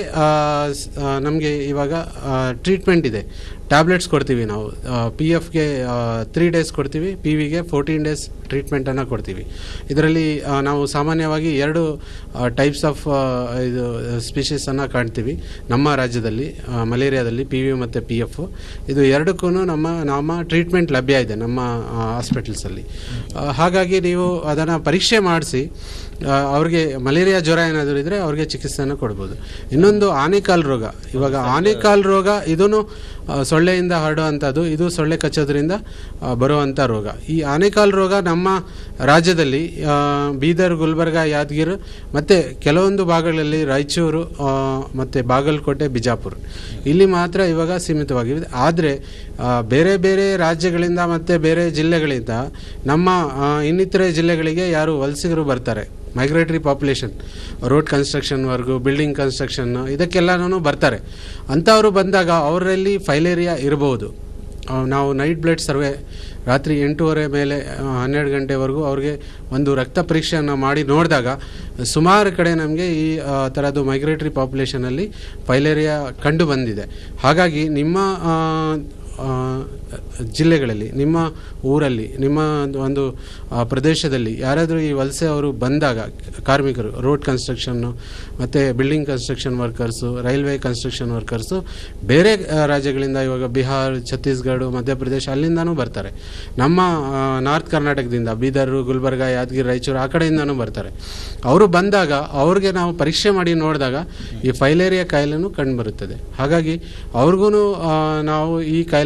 ನಮಗೆ ಇವಾಗ ಟ್ರೀಟ್ಮೆಂಟ್ ಇದೆ ಟ್ಯಾಬ್ಲೆಟ್ಸ್ ಕೊಡ್ತೀವಿ ನಾವು ಪಿ ಎಫ್ಗೆ ತ್ರೀ ಡೇಸ್ ಕೊಡ್ತೀವಿ ಪಿ ವಿಗೆ ಫೋರ್ಟೀನ್ ಡೇಸ್ ಟ್ರೀಟ್ಮೆಂಟನ್ನು ಕೊಡ್ತೀವಿ ಇದರಲ್ಲಿ ಆ, ನಾವು ಸಾಮಾನ್ಯವಾಗಿ ಎರಡು ಟೈಪ್ಸ್ ಆಫ್ ಇದು ಸ್ಪೀಷೀಸನ್ನು ಕಾಣ್ತೀವಿ ನಮ್ಮ ರಾಜ್ಯದಲ್ಲಿ ಆ, ಮಲೇರಿಯಾದಲ್ಲಿ ಪಿ ವಿ ಮತ್ತು ಪಿ ಎಫ್ ಇದು ಎರಡಕ್ಕೂ ನಮ್ಮ ನಮ್ಮ ಟ್ರೀಟ್ಮೆಂಟ್ ಲಭ್ಯ ಇದೆ ನಮ್ಮ ಹಾಸ್ಪಿಟಲ್ಸಲ್ಲಿ ಹಾಗಾಗಿ ನೀವು ಅದನ್ನು ಪರೀಕ್ಷೆ ಮಾಡಿಸಿ ಅವ್ರಿಗೆ ಮಲೇರಿಯಾ ಜ್ವರ ಏನಾದರೂ ಇದ್ದರೆ ಅವ್ರಿಗೆ ಚಿಕಿತ್ಸೆಯನ್ನು ಕೊಡ್ಬೋದು ಇನ್ನೊಂದು ಆನೆಕಾಲ್ ರೋಗ ಇವಾಗ ಆನೆಕಾಲ್ ರೋಗ ಇದೂ ಸೊಳ್ಳೆಯಿಂದ ಹರಡುವಂಥದ್ದು ಇದು ಸೊಳ್ಳೆ ಕಚ್ಚೋದ್ರಿಂದ ಆ, ಬರುವಂಥ ರೋಗ ಈ ಆನೆಕಾಲ್ ರೋಗ ನಮ್ಮ ರಾಜ್ಯದಲ್ಲಿ ಆ, ಬೀದರ್ ಗುಲ್ಬರ್ಗ ಯಾದಗಿರಿ ಮತ್ತು ಕೆಲವೊಂದು ಭಾಗಗಳಲ್ಲಿ ರಾಯಚೂರು ಆ, ಮತ್ತು ಬಾಗಲಕೋಟೆ ಬಿಜಾಪುರ ಇಲ್ಲಿ ಮಾತ್ರ ಇವಾಗ ಸೀಮಿತವಾಗಿದೆ ಆದರೆ ಬೇರೆ ಬೇರೆ ರಾಜ್ಯಗಳಿಂದ ಮತ್ತು ಬೇರೆ ಜಿಲ್ಲೆಗಳಿಂದ ನಮ್ಮ ಆ, ಇನ್ನಿತರೆ ಜಿಲ್ಲೆಗಳಿಗೆ ಯಾರು ವಲಸಿಗರು ಬರ್ತಾರೆ migratory population road construction work building construction ಇದಕ್ಕೆಲ್ಲನೂ ಬರ್ತಾರೆ ಅಂಥವರು ಬಂದಾಗ ಅವರಲ್ಲಿ ಫೈಲೇರಿಯಾ ಇರಬಹುದು ಆ, ನಾವು ನೈಟ್ ಬ್ಲಡ್ ಸರ್ವೆ ರಾತ್ರಿ ಎಂಟೂವರೆ ಮೇಲೆ ಆ, ಹನ್ನೆರಡು ಗಂಟೆವರೆಗೂ ಅವ್ರಿಗೆ ಒಂದು ರಕ್ತ ಪರೀಕ್ಷೆಯನ್ನು ಮಾಡಿ ನೋಡಿದಾಗ ಸುಮಾರು ಕಡೆ ನಮಗೆ ಈ ಆ, ಥರದ್ದು ಮೈಗ್ರೇಟರಿ ಪಾಪ್ಯುಲೇಷನಲ್ಲಿ ಫೈಲೇರಿಯಾ ಕಂಡು ಬಂದಿದೆ ಹಾಗಾಗಿ ನಿಮ್ಮ ಆ, ಆ, ಜಿಲ್ಲೆಗಳಲ್ಲಿ ನಿಮ್ಮ ಊರಲ್ಲಿ ನಿಮ್ಮ ಒಂದು ಆ, ಪ್ರದೇಶದಲ್ಲಿ ಯಾರಾದರೂ ಈ ವಲಸೆ ಅವರು ಬಂದಾಗ ಕಾರ್ಮಿಕರು ರೋಡ್ ಕನ್ಸ್ಟ್ರಕ್ಷನ್ನು ಮತ್ತು building construction workers railway construction workers ಬೇರೆ ಆ, ರಾಜ್ಯಗಳಿಂದ ಇವಾಗ ಬಿಹಾರ್ ಛತ್ತೀಸ್ಗಢ ಮಧ್ಯಪ್ರದೇಶ ಅಲ್ಲಿಂದನೂ ಬರ್ತಾರೆ ನಮ್ಮ ಆ, ನಾರ್ತ್ ಕರ್ನಾಟಕದಿಂದ ಬೀದರ್ ಗುಲ್ಬರ್ಗ ಯಾದಗಿರಿ ರಾಯಚೂರು ಆ ಕಡೆಯಿಂದನೂ ಬರ್ತಾರೆ ಅವರು ಬಂದಾಗ ಅವ್ರಿಗೆ ನಾವು ಪರೀಕ್ಷೆ ಮಾಡಿ ನೋಡಿದಾಗ ಈ ಫೈಲೇರಿಯಾ ಕಾಯಿಲೆನೂ ಕಂಡುಬರುತ್ತದೆ ಹಾಗಾಗಿ ಅವ್ರಿಗೂ ನಾವು ಈ ಕಾಯಿಲೆ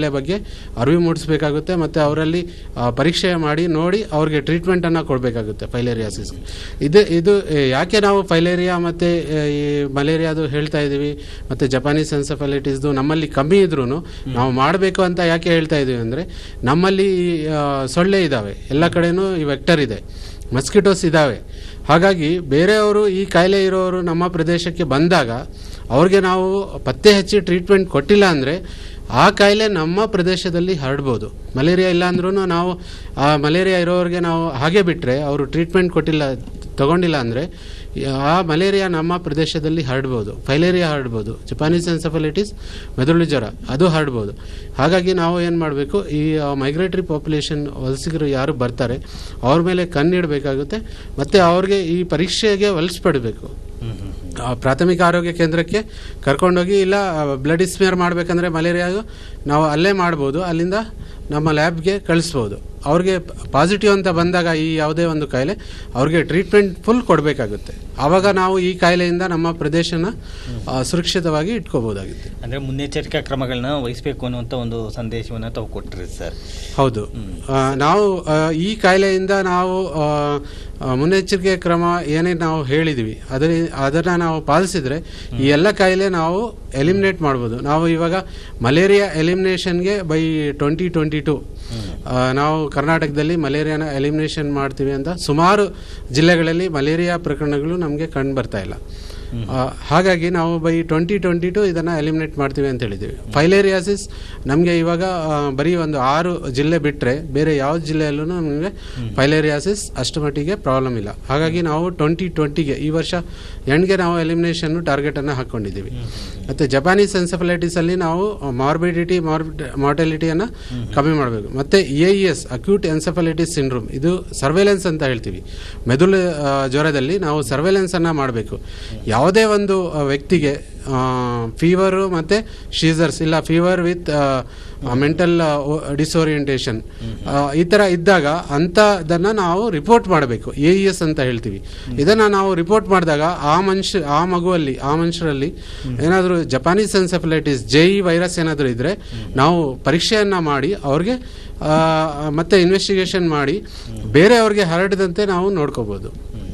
ಕಾಯಿಲೆ ಬಗ್ಗೆ ಅರಿವು ಮೂಡಿಸಬೇಕಾಗುತ್ತೆ ಮತ್ತು ಅವರಲ್ಲಿ ಆ, ಪರೀಕ್ಷೆ ಮಾಡಿ ನೋಡಿ ಅವ್ರಿಗೆ ಟ್ರೀಟ್ಮೆಂಟನ್ನು ಕೊಡಬೇಕಾಗುತ್ತೆ ಫೈಲೇರಿಯಾಸಿಸ್ಗೆ ಇದು ಇದು ಆ, ಯಾಕೆ ನಾವು ಫೈಲೇರಿಯಾ ಮತ್ತು ಈ ಮಲೇರಿಯಾದು ಹೇಳ್ತಾ ಇದ್ದೀವಿ ಮತ್ತು ಜಪಾನೀಸ್ ಎನ್ಸಫಲೈಟಿಸ್ದು ನಮ್ಮಲ್ಲಿ ಕಮ್ಮಿ ಇದ್ರೂ ನಾವು ಮಾಡಬೇಕು ಅಂತ ಯಾಕೆ ಹೇಳ್ತಾ ಇದ್ದೀವಿ ಅಂದರೆ ನಮ್ಮಲ್ಲಿ ಆ, ಸೊಳ್ಳೆ ಇದ್ದಾವೆ ಎಲ್ಲ ಕಡೆನೂ ಈ ವೆಕ್ಟರ್ ಇದೆ ಮಸ್ಕಿಟೋಸ್ ಇದ್ದಾವೆ ಹಾಗಾಗಿ ಬೇರೆಯವರು ಈ ಕಾಯಿಲೆ ಇರೋರು ನಮ್ಮ ಪ್ರದೇಶಕ್ಕೆ ಬಂದಾಗ ಅವ್ರಿಗೆ ನಾವು ಪತ್ತೆ ಹಚ್ಚಿ ಟ್ರೀಟ್ಮೆಂಟ್ ಕೊಟ್ಟಿಲ್ಲ ಅಂದರೆ ಆ ಕಾಯಿಲೆ ನಮ್ಮ ಪ್ರದೇಶದಲ್ಲಿ ಹರಡ್ಬೋದು ಮಲೇರಿಯಾ ಇಲ್ಲ ಅಂದ್ರೂ ನಾವು ಆ ಮಲೇರಿಯಾ ಇರೋರಿಗೆ ನಾವು ಹಾಗೆ ಬಿಟ್ಟರೆ ಅವರು ಟ್ರೀಟ್ಮೆಂಟ್ ಕೊಟ್ಟಿಲ್ಲ ತಗೊಂಡಿಲ್ಲ ಅಂದರೆ ಆ ಮಲೇರಿಯಾ ನಮ್ಮ ಪ್ರದೇಶದಲ್ಲಿ ಹರಡ್ಬೋದು ಫೈಲೇರಿಯಾ ಹರಡ್ಬೋದು ಜಪಾನೀಸ್ ಎನ್ಸಫಲೈಟಿಸ್ ಮೆದುಳು ಜ್ವರ ಅದು ಹರಡ್ಬೋದು ಹಾಗಾಗಿ ನಾವು ಏನು ಮಾಡಬೇಕು ಈ ಮೈಗ್ರೇಟರಿ ಪಾಪ್ಯುಲೇಷನ್ ವಲಸಿಗರು ಯಾರು ಬರ್ತಾರೆ ಅವ್ರ ಮೇಲೆ ಕಣ್ಣಿಡಬೇಕಾಗುತ್ತೆ ಮತ್ತು ಅವ್ರಿಗೆ ಈ ಪರೀಕ್ಷೆಗೆ ಹೊಲಿಸ್ಬಿಡಬೇಕು ಆ ಪ್ರಾಥಮಿಕ ಆರೋಗ್ಯ ಕೇಂದ್ರಕ್ಕೆ ಕರ್ಕೊಂಡೋಗಿ ಇಲ್ಲ ಬ್ಲಡ್ ಸ್ಮಿಯರ್ ಮಾಡಬೇಕಂದ್ರೆ ಮಲೇರಿಯಾಗೂ ನಾವು ಅಲ್ಲೇ ಮಾಡ್ಬೋದು ಅಲ್ಲಿಂದ ನಮ್ಮ ಲ್ಯಾಬ್ಗೆ ಕಳಿಸ್ಬೋದು ಅವ್ರಿಗೆ ಪಾಸಿಟಿವ್ ಅಂತ ಬಂದಾಗ ಈ ಯಾವುದೇ ಒಂದು ಕಾಯಿಲೆ ಅವ್ರಿಗೆ ಟ್ರೀಟ್ಮೆಂಟ್ ಫುಲ್ ಕೊಡಬೇಕಾಗುತ್ತೆ ಆವಾಗ ನಾವು ಈ ಕಾಯಿಲೆಯಿಂದ ನಮ್ಮ ಪ್ರದೇಶನ ಆ, ಸುರಕ್ಷಿತವಾಗಿ ಇಟ್ಕೋಬೋದಾಗುತ್ತೆ ಅಂದ್ರೆ ಮುನ್ನೆಚ್ಚರಿಕಾ ಕ್ರಮಗಳನ್ನ ವಹಿಸಬೇಕು ಅನ್ನುವಂಥ ಒಂದು ಸಂದೇಶವನ್ನು ತಾವು ಕೊಟ್ಟಿರಿ ಸರ್ ಹೌದು ಆ, ನಾವು ಆ, ಈ ಕಾಯಿಲೆಯಿಂದ ನಾವು ಆ, ಆ, ಮುನ್ನೆಚ್ಚರಿಕೆ ಕ್ರಮ ಏನೇನು ನಾವು ಹೇಳಿದ್ವಿ ಅದರ ಅದನ್ನು ನಾವು ಪಾಲಿಸಿದ್ರೆ ಈ ಎಲ್ಲ ಕಾಯಿಲೆ ನಾವು ಎಲಿಮಿನೇಟ್ ಮಾಡ್ಬೋದು ನಾವು ಇವಾಗ ಮಲೇರಿಯಾ ಎಲಿಮಿನೇಷನ್ಗೆ ಬೈ ಟ್ವೆಂಟಿ ಟ್ವೆಂಟಿ ಟು ನಾವು ಕರ್ನಾಟಕದಲ್ಲಿ ಮಲೇರಿಯಾನ ಎಲಿಮಿನೇಷನ್ ಮಾಡ್ತೀವಿ ಅಂತ ಸುಮಾರು ಜಿಲ್ಲೆಗಳಲ್ಲಿ ಮಲೇರಿಯಾ ಪ್ರಕರಣಗಳು ನಮಗೆ ಕಂಡು ಬರ್ತಾ ಇಲ್ಲ ಆ, ಹಾಗಾಗಿ ನಾವು ಬೈ ಟ್ವೆಂಟಿ ಟ್ವೆಂಟಿ ಟು ಇದನ್ನು ಎಲಿಮಿನೇಟ್ ಮಾಡ್ತೀವಿ ಅಂತ ಹೇಳಿದ್ದೀವಿ ಫೈಲೇರಿಯಾಸಿಸ್ ನಮಗೆ ಇವಾಗ ಆ, ಬರೀ ಒಂದು ಆರು ಜಿಲ್ಲೆ ಬಿಟ್ಟರೆ ಬೇರೆ ಯಾವ ಜಿಲ್ಲೆಯಲ್ಲೂ ನಮಗೆ ಫೈಲೇರಿಯಾಸಿಸ್ ಅಷ್ಟು ಮಟ್ಟಿಗೆ ಪ್ರಾಬ್ಲಮ್ ಇಲ್ಲ ಹಾಗಾಗಿ ನಾವು ಟ್ವೆಂಟಿ ಟ್ವೆಂಟಿಗೆ ಈ ವರ್ಷ ಎಂಡ್ಗೆ ನಾವು ಎಲಿಮಿನೇಷನ್ ಟಾರ್ಗೆಟನ್ನು ಹಾಕ್ಕೊಂಡಿದ್ದೀವಿ ಮತ್ತು ಜಪಾನೀಸ್ ಎನ್ಸಫಲೈಟಿಸಲ್ಲಿ ನಾವು ಮಾರ್ಬಿಡಿಟಿ ಮಾರ್ಟಾಲಿಟಿಯನ್ನು ಕಮ್ಮಿ ಮಾಡಬೇಕು ಮತ್ತು A E S acute encephalitis syndrome ಇದು ಸರ್ವೇಲೆನ್ಸ್ ಅಂತ ಹೇಳ್ತೀವಿ ಮೆದುಳು ಆ, ಜ್ವರದಲ್ಲಿ ನಾವು ಸರ್ವೇಲೆನ್ಸನ್ನು ಮಾಡಬೇಕು ಯಾವುದೇ ಒಂದು ಆ, ವ್ಯಕ್ತಿಗೆ ಫೀವರು ಮತ್ತು ಶೀಸರ್ಸ್ ಇಲ್ಲ ಫೀವರ್ ವಿತ್ ಮೆಂಟಲ್ ಡಿಸೋರಿಯಂಟೇಷನ್ ಈ ಥರ ಇದ್ದಾಗ ಅಂಥದನ್ನು ನಾವು ರಿಪೋರ್ಟ್ ಮಾಡಬೇಕು ಎ ಇ ಎಸ್ ಅಂತ ಹೇಳ್ತೀವಿ ಇದನ್ನು ನಾವು ರಿಪೋರ್ಟ್ ಮಾಡಿದಾಗ ಆ ಮನುಷ್ಯ ಆ ಮಗುವಲ್ಲಿ ಆ ಮನುಷ್ಯರಲ್ಲಿ ಏನಾದರೂ Japanese encephalitis J E virus ಏನಾದರೂ ಇದ್ದರೆ ನಾವು ಪರೀಕ್ಷೆಯನ್ನು ಮಾಡಿ ಅವ್ರಿಗೆ ಆ, ಮತ್ತೆ ಇನ್ವೆಸ್ಟಿಗೇಷನ್ ಮಾಡಿ ಬೇರೆಯವ್ರಿಗೆ ಹರಡದಂತೆ ನಾವು ನೋಡ್ಕೋಬೋದು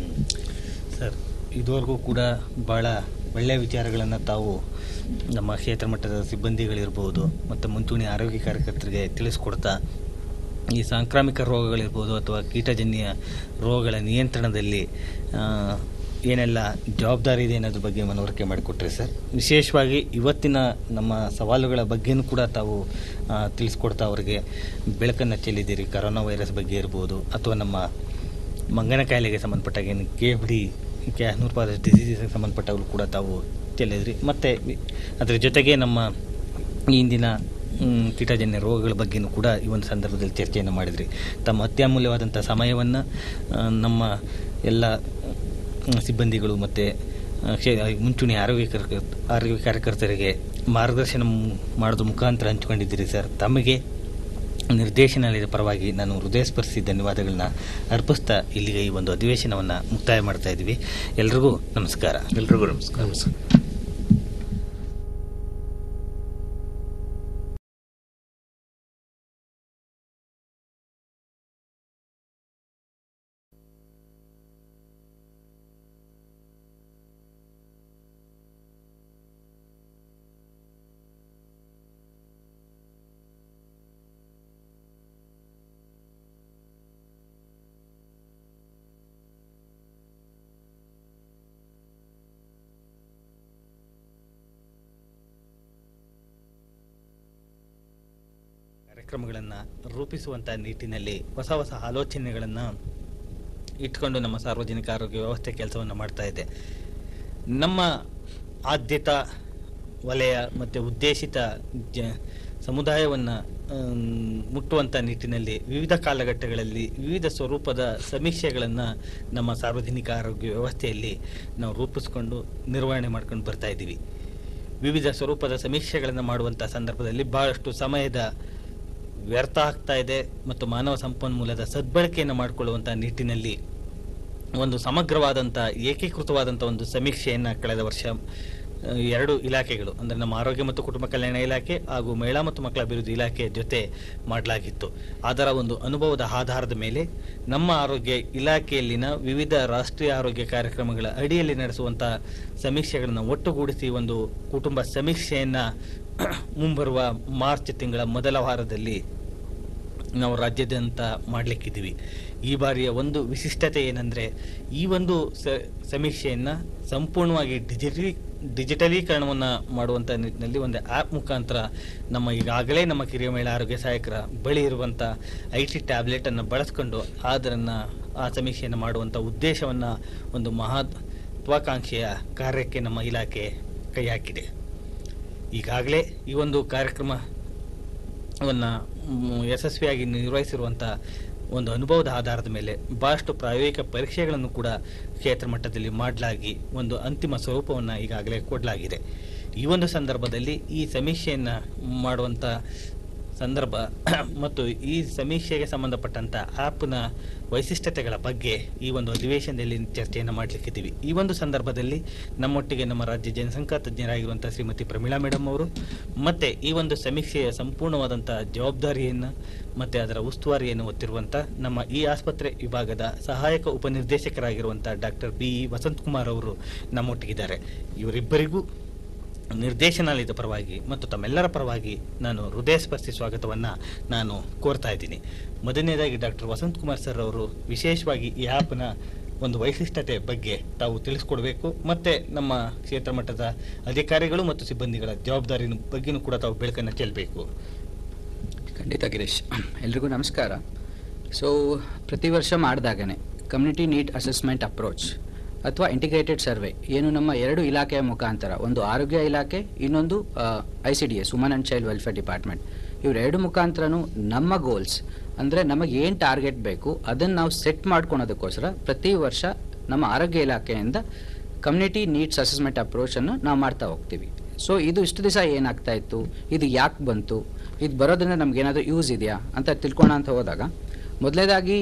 ಸರ್ ಇದುವರೆಗೂ ಕೂಡ ಭಾಳ ಒಳ್ಳೆಯ ವಿಚಾರಗಳನ್ನು ತಾವು ನಮ್ಮ ಕ್ಷೇತ್ರ ಮಟ್ಟದ ಸಿಬ್ಬಂದಿಗಳಿರ್ಬೋದು ಮತ್ತು ಮುಂಚೂಣಿ ಆರೋಗ್ಯ ಕಾರ್ಯಕರ್ತರಿಗೆ ತಿಳಿಸ್ಕೊಡ್ತಾ ಈ ಸಾಂಕ್ರಾಮಿಕ ರೋಗಗಳಿರ್ಬೋದು ಅಥವಾ ಕೀಟಜನ್ಯ ರೋಗಗಳ ನಿಯಂತ್ರಣದಲ್ಲಿ ಆ, ಏನೆಲ್ಲ ಜವಾಬ್ದಾರಿ ಇದೆ ಅನ್ನೋದ್ರ ಬಗ್ಗೆ ಮನವರಿಕೆ ಮಾಡಿಕೊಟ್ರಿ ಸರ್ ವಿಶೇಷವಾಗಿ ಇವತ್ತಿನ ನಮ್ಮ ಸವಾಲುಗಳ ಬಗ್ಗೆನೂ ಕೂಡ ತಾವು ಆ, ತಿಳಿಸ್ಕೊಡ್ತಾ ಅವರಿಗೆ ಬೆಳಕನ್ನು ಚೆಲ್ಲಿದ್ದೀರಿ ಕರೋನಾ ವೈರಸ್ ಬಗ್ಗೆ ಇರ್ಬೋದು ಅಥವಾ ನಮ್ಮ ಮಂಗನ ಕಾಯಿಲೆಗೆ ಸಂಬಂಧಪಟ್ಟಾಗ ಏನು ಕೆ ಡಿ ಕ್ಯಾನ್ಸರ್ ಡಿಸೀಸಿಗೆ ಸಂಬಂಧಪಟ್ಟವರು ಕೂಡ ತಾವು ಚೆಲ್ಲಿದ್ರಿ ಮತ್ತು ಅದರ ಜೊತೆಗೆ ನಮ್ಮ ಈ ಇಂದಿನ ಮ್, ಕೀಟಜನ್ಯ ರೋಗಗಳ ಬಗ್ಗೆನೂ ಕೂಡ ಈ ಒಂದು ಸಂದರ್ಭದಲ್ಲಿ ಚರ್ಚೆಯನ್ನು ಮಾಡಿದ್ರಿ ತಮ್ಮ ಅತ್ಯಮೂಲ್ಯವಾದಂಥ ಸಮಯವನ್ನು ನಮ್ಮ ಎಲ್ಲ ಮ್, ಸಿಬ್ಬಂದಿಗಳು ಮತ್ತು ಕ್ಷೇ ಮುಂಚೂಣಿ ಆರೋಗ್ಯ ಕಾರ್ಯಕರ್ತ ಆರೋಗ್ಯ ಕಾರ್ಯಕರ್ತರಿಗೆ ಮಾರ್ಗದರ್ಶನ ಮ್- ಮಾಡೋದ್ರ ಮುಖಾಂತರ ಹಂಚ್ಕೊಂಡಿದ್ದೀರಿ ಸರ್ ತಮಗೆ ನಿರ್ದೇಶನಾಲಯದ ಪರವಾಗಿ ನಾನು ಹೃದಯಸ್ಪರ್ಶಿ ಧನ್ಯವಾದಗಳನ್ನ ಅರ್ಪಿಸ್ತಾ ಇಲ್ಲಿಗೆ ಈ ಒಂದು ಅಧಿವೇಶನವನ್ನು ಮುಕ್ತಾಯ ಮಾಡ್ತಾ ಇದ್ದೀವಿ ಎಲ್ರಿಗೂ ನಮಸ್ಕಾರ ಎಲ್ರಿಗೂ ನಮಸ್ಕಾರ ನಮಸ್ಕಾರ ಕಾರ್ಯಕ್ರಮಗಳನ್ನು ರೂಪಿಸುವಂಥ ನಿಟ್ಟಿನಲ್ಲಿ ಹೊಸ ಹೊಸ ಆಲೋಚನೆಗಳನ್ನು ಇಟ್ಕೊಂಡು ನಮ್ಮ ಸಾರ್ವಜನಿಕ ಆರೋಗ್ಯ ವ್ಯವಸ್ಥೆ ಕೆಲಸವನ್ನು ಮಾಡ್ತಾ ಇದೆ ನಮ್ಮ ಆದ್ಯತಾ ವಲಯ ಮತ್ತು ಉದ್ದೇಶಿತ ಜ ಸಮುದಾಯವನ್ನು ಮುಟ್ಟುವಂಥ ನಿಟ್ಟಿನಲ್ಲಿ ವಿವಿಧ ಕಾಲಘಟ್ಟಗಳಲ್ಲಿ ವಿವಿಧ ಸ್ವರೂಪದ ಸಮೀಕ್ಷೆಗಳನ್ನು ನಮ್ಮ ಸಾರ್ವಜನಿಕ ಆರೋಗ್ಯ ವ್ಯವಸ್ಥೆಯಲ್ಲಿ ನಾವು ರೂಪಿಸ್ಕೊಂಡು ನಿರ್ವಹಣೆ ಮಾಡ್ಕೊಂಡು ಬರ್ತಾ ಇದ್ದೀವಿ ವಿವಿಧ ಸ್ವರೂಪದ ಸಮೀಕ್ಷೆಗಳನ್ನು ಮಾಡುವಂಥ ಸಂದರ್ಭದಲ್ಲಿ ಬಹಳಷ್ಟು ಸಮಯದ ವ್ಯರ್ಥ ಆಗ್ತಾ ಇದೆ ಮತ್ತು ಮಾನವ ಸಂಪನ್ಮೂಲದ ಸದ್ಬಳಕೆಯನ್ನು ಮಾಡಿಕೊಳ್ಳುವಂಥ ನಿಟ್ಟಿನಲ್ಲಿ ಒಂದು ಸಮಗ್ರವಾದಂಥ ಏಕೀಕೃತವಾದಂಥ ಒಂದು ಸಮೀಕ್ಷೆಯನ್ನು ಕಳೆದ ವರ್ಷ ಆ, ಎರಡು ಇಲಾಖೆಗಳು ಅಂದರೆ ನಮ್ಮ ಆರೋಗ್ಯ ಮತ್ತು ಕುಟುಂಬ ಕಲ್ಯಾಣ ಇಲಾಖೆ ಹಾಗೂ ಮಹಿಳಾ ಮತ್ತು ಮಕ್ಕಳ ಅಭಿವೃದ್ಧಿ ಇಲಾಖೆ ಜೊತೆ ಮಾಡಲಾಗಿತ್ತು ಅದರ ಒಂದು ಅನುಭವದ ಆಧಾರದ ಮೇಲೆ ನಮ್ಮ ಆರೋಗ್ಯ ಇಲಾಖೆಯಲ್ಲಿನ ವಿವಿಧ ರಾಷ್ಟ್ರೀಯ ಆರೋಗ್ಯ ಕಾರ್ಯಕ್ರಮಗಳ ಅಡಿಯಲ್ಲಿ ನಡೆಸುವಂಥ ಸಮೀಕ್ಷೆಗಳನ್ನು ಒಟ್ಟುಗೂಡಿಸಿ ಒಂದು ಕುಟುಂಬ ಸಮೀಕ್ಷೆಯನ್ನು ಮುಂಬರುವ ಮಾರ್ಚ್ ತಿಂಗಳ ಮೊದಲ ವಾರದಲ್ಲಿ ನಾವು ರಾಜ್ಯಾದ್ಯಂತ ಮಾಡಲಿಕ್ಕಿದ್ದೀವಿ ಈ ಬಾರಿಯ ಒಂದು ವಿಶಿಷ್ಟತೆ ಏನಂದರೆ ಈ ಒಂದು ಸ ಸಮೀಕ್ಷೆಯನ್ನು ಸಂಪೂರ್ಣವಾಗಿ ಡಿಜಿಟಲಿ ಡಿಜಿಟಲೀಕರಣವನ್ನು ಮಾಡುವಂಥ ನಿಟ್ಟಿನಲ್ಲಿ ಒಂದು ಆ್ಯಪ್ ಮುಖಾಂತರ ನಮ್ಮ ಈಗಾಗಲೇ ನಮ್ಮ ಕಿರಿಯ ಮಹಿಳಾ ಆರೋಗ್ಯ ಸಹಾಯಕರ ಬಳಿ ಇರುವಂಥ ಐ ಟಿ ಟ್ಯಾಬ್ಲೆಟನ್ನು ಬಳಸ್ಕೊಂಡು ಅದನ್ನು ಆ ಸಮೀಕ್ಷೆಯನ್ನು ಮಾಡುವಂಥ ಉದ್ದೇಶವನ್ನು ಒಂದು ಮಹತ್ವಾಕಾಂಕ್ಷೆಯ ಕಾರ್ಯಕ್ಕೆ ನಮ್ಮ ಇಲಾಖೆ ಕೈ ಹಾಕಿದೆ ಈಗಾಗಲೇ ಈ ಒಂದು ಕಾರ್ಯಕ್ರಮ ಅವನ್ನು ಯಶಸ್ವಿಯಾಗಿ ನಿರ್ವಹಿಸಿರುವಂಥ ಒಂದು ಅನುಭವದ ಆಧಾರದ ಮೇಲೆ ಭಾಳಷ್ಟು ಪ್ರಾಯೋಗಿಕ ಪರೀಕ್ಷೆಗಳನ್ನು ಕೂಡ ಕ್ಷೇತ್ರ ಮಟ್ಟದಲ್ಲಿ ಮಾಡಲಾಗಿ ಒಂದು ಅಂತಿಮ ಸ್ವರೂಪವನ್ನು ಈಗಾಗಲೇ ಕೊಡಲಾಗಿದೆ ಈ ಒಂದು ಸಂದರ್ಭದಲ್ಲಿ ಈ ಸಮೀಕ್ಷೆಯನ್ನು ಮಾಡುವಂಥ ಸಂದರ್ಭ ಮತ್ತು ಈ ಸಮೀಕ್ಷೆಗೆ ಸಂಬಂಧಪಟ್ಟಂಥ ಆ್ಯಪ್ನ ವೈಶಿಷ್ಟ್ಯತೆಗಳ ಬಗ್ಗೆ ಈ ಒಂದು ಅಧಿವೇಶನದಲ್ಲಿ ಚರ್ಚೆಯನ್ನು ಮಾಡಲಿಕ್ಕಿದ್ದೀವಿ ಈ ಒಂದು ಸಂದರ್ಭದಲ್ಲಿ ನಮ್ಮೊಟ್ಟಿಗೆ ನಮ್ಮ ರಾಜ್ಯ ಜನಸಂಖ್ಯಾ ತಜ್ಞರಾಗಿರುವಂಥ ಶ್ರೀಮತಿ ಪ್ರಮೀಳಾ ಮೇಡಮ್ ಅವರು ಮತ್ತು ಈ ಒಂದು ಸಮೀಕ್ಷೆಯ ಸಂಪೂರ್ಣವಾದಂಥ ಜವಾಬ್ದಾರಿಯನ್ನು ಮತ್ತು ಅದರ ಉಸ್ತುವಾರಿಯನ್ನು ಹೊತ್ತಿರುವಂಥ ನಮ್ಮ ಈ ಆಸ್ಪತ್ರೆ ವಿಭಾಗದ ಸಹಾಯಕ ಉಪನಿರ್ದೇಶಕರಾಗಿರುವಂಥ ಡಾಕ್ಟರ್ ಬಿ ಇ ವಸಂತಕುಮಾರ್ ಅವರು ನಮ್ಮೊಟ್ಟಿಗಿದ್ದಾರೆ ಇವರಿಬ್ಬರಿಗೂ ನಿರ್ದೇಶನಾಲಯದ ಪರವಾಗಿ ಮತ್ತು ತಮ್ಮೆಲ್ಲರ ಪರವಾಗಿ ನಾನು ಹೃದಯಸ್ಪರ್ಶಿ ಸ್ವಾಗತವನ್ನು ನಾನು ಕೋರ್ತಾ ಇದ್ದೀನಿ ಮೊದಲನೇದಾಗಿ ಡಾಕ್ಟರ್ ವಸಂತ್ ಕುಮಾರ್ ಸರ್ ಅವರು ವಿಶೇಷವಾಗಿ ಈ ಆ್ಯಪ್ನ ಒಂದು ವೈಶಿಷ್ಟ್ಯತೆ ಬಗ್ಗೆ ತಾವು ತಿಳಿಸ್ಕೊಡ್ಬೇಕು ಮತ್ತು ನಮ್ಮ ಕ್ಷೇತ್ರ ಮಟ್ಟದ ಅಧಿಕಾರಿಗಳು ಮತ್ತು ಸಿಬ್ಬಂದಿಗಳ ಜವಾಬ್ದಾರಿ ಬಗ್ಗೆನೂ ಕೂಡ ತಾವು ಬೆಳಕನ್ನು ಚೆಲ್ಲಬೇಕು ಖಂಡಿತ ಗಿರೀಶ್ ಎಲ್ರಿಗೂ ನಮಸ್ಕಾರ ಸೊ ಪ್ರತಿ ವರ್ಷ ಮಾಡಿದಾಗನೇ ಕಮ್ಯುನಿಟಿ ನೀಡ್ ಅಸೆಸ್ಮೆಂಟ್ ಅಪ್ರೋಚ್ ಅಥವಾ ಇಂಟಿಗ್ರೇಟೆಡ್ ಸರ್ವೆ ಏನು ನಮ್ಮ ಎರಡು ಇಲಾಖೆಯ ಮುಖಾಂತರ ಒಂದು ಆರೋಗ್ಯ ಇಲಾಖೆ ಇನ್ನೊಂದು I C D S woman and child welfare department ಇವರೆರಡು ಮುಖಾಂತರನೂ ನಮ್ಮ ಗೋಲ್ಸ್ ಅಂದರೆ ನಮಗೆ ಏನು ಟಾರ್ಗೆಟ್ ಬೇಕು ಅದನ್ನು ನಾವು ಸೆಟ್ ಮಾಡ್ಕೊಳೋದಕ್ಕೋಸ್ಕರ ಪ್ರತಿ ವರ್ಷ ನಮ್ಮ ಆರೋಗ್ಯ ಇಲಾಖೆಯಿಂದ ಕಮ್ಯುನಿಟಿ ನೀಡ್ಸ್ ಅಸೆಸ್ಮೆಂಟ್ ಅಪ್ರೋಚನ್ನು ನಾವು ಮಾಡ್ತಾ ಹೋಗ್ತೀವಿ ಸೊ ಇದು ಇಷ್ಟು ದಿವಸ ಏನಾಗ್ತಾ ಇತ್ತು ಇದು ಯಾಕೆ ಬಂತು ಇದು ಬರೋದ್ರಿಂದ ನಮ್ಗೆ ಏನಾದರೂ ಯೂಸ್ ಇದೆಯಾ ಅಂತ ತಿಳ್ಕೊಳ ಅಂತ ಹೋದಾಗ ಮೊದಲೇದಾಗಿ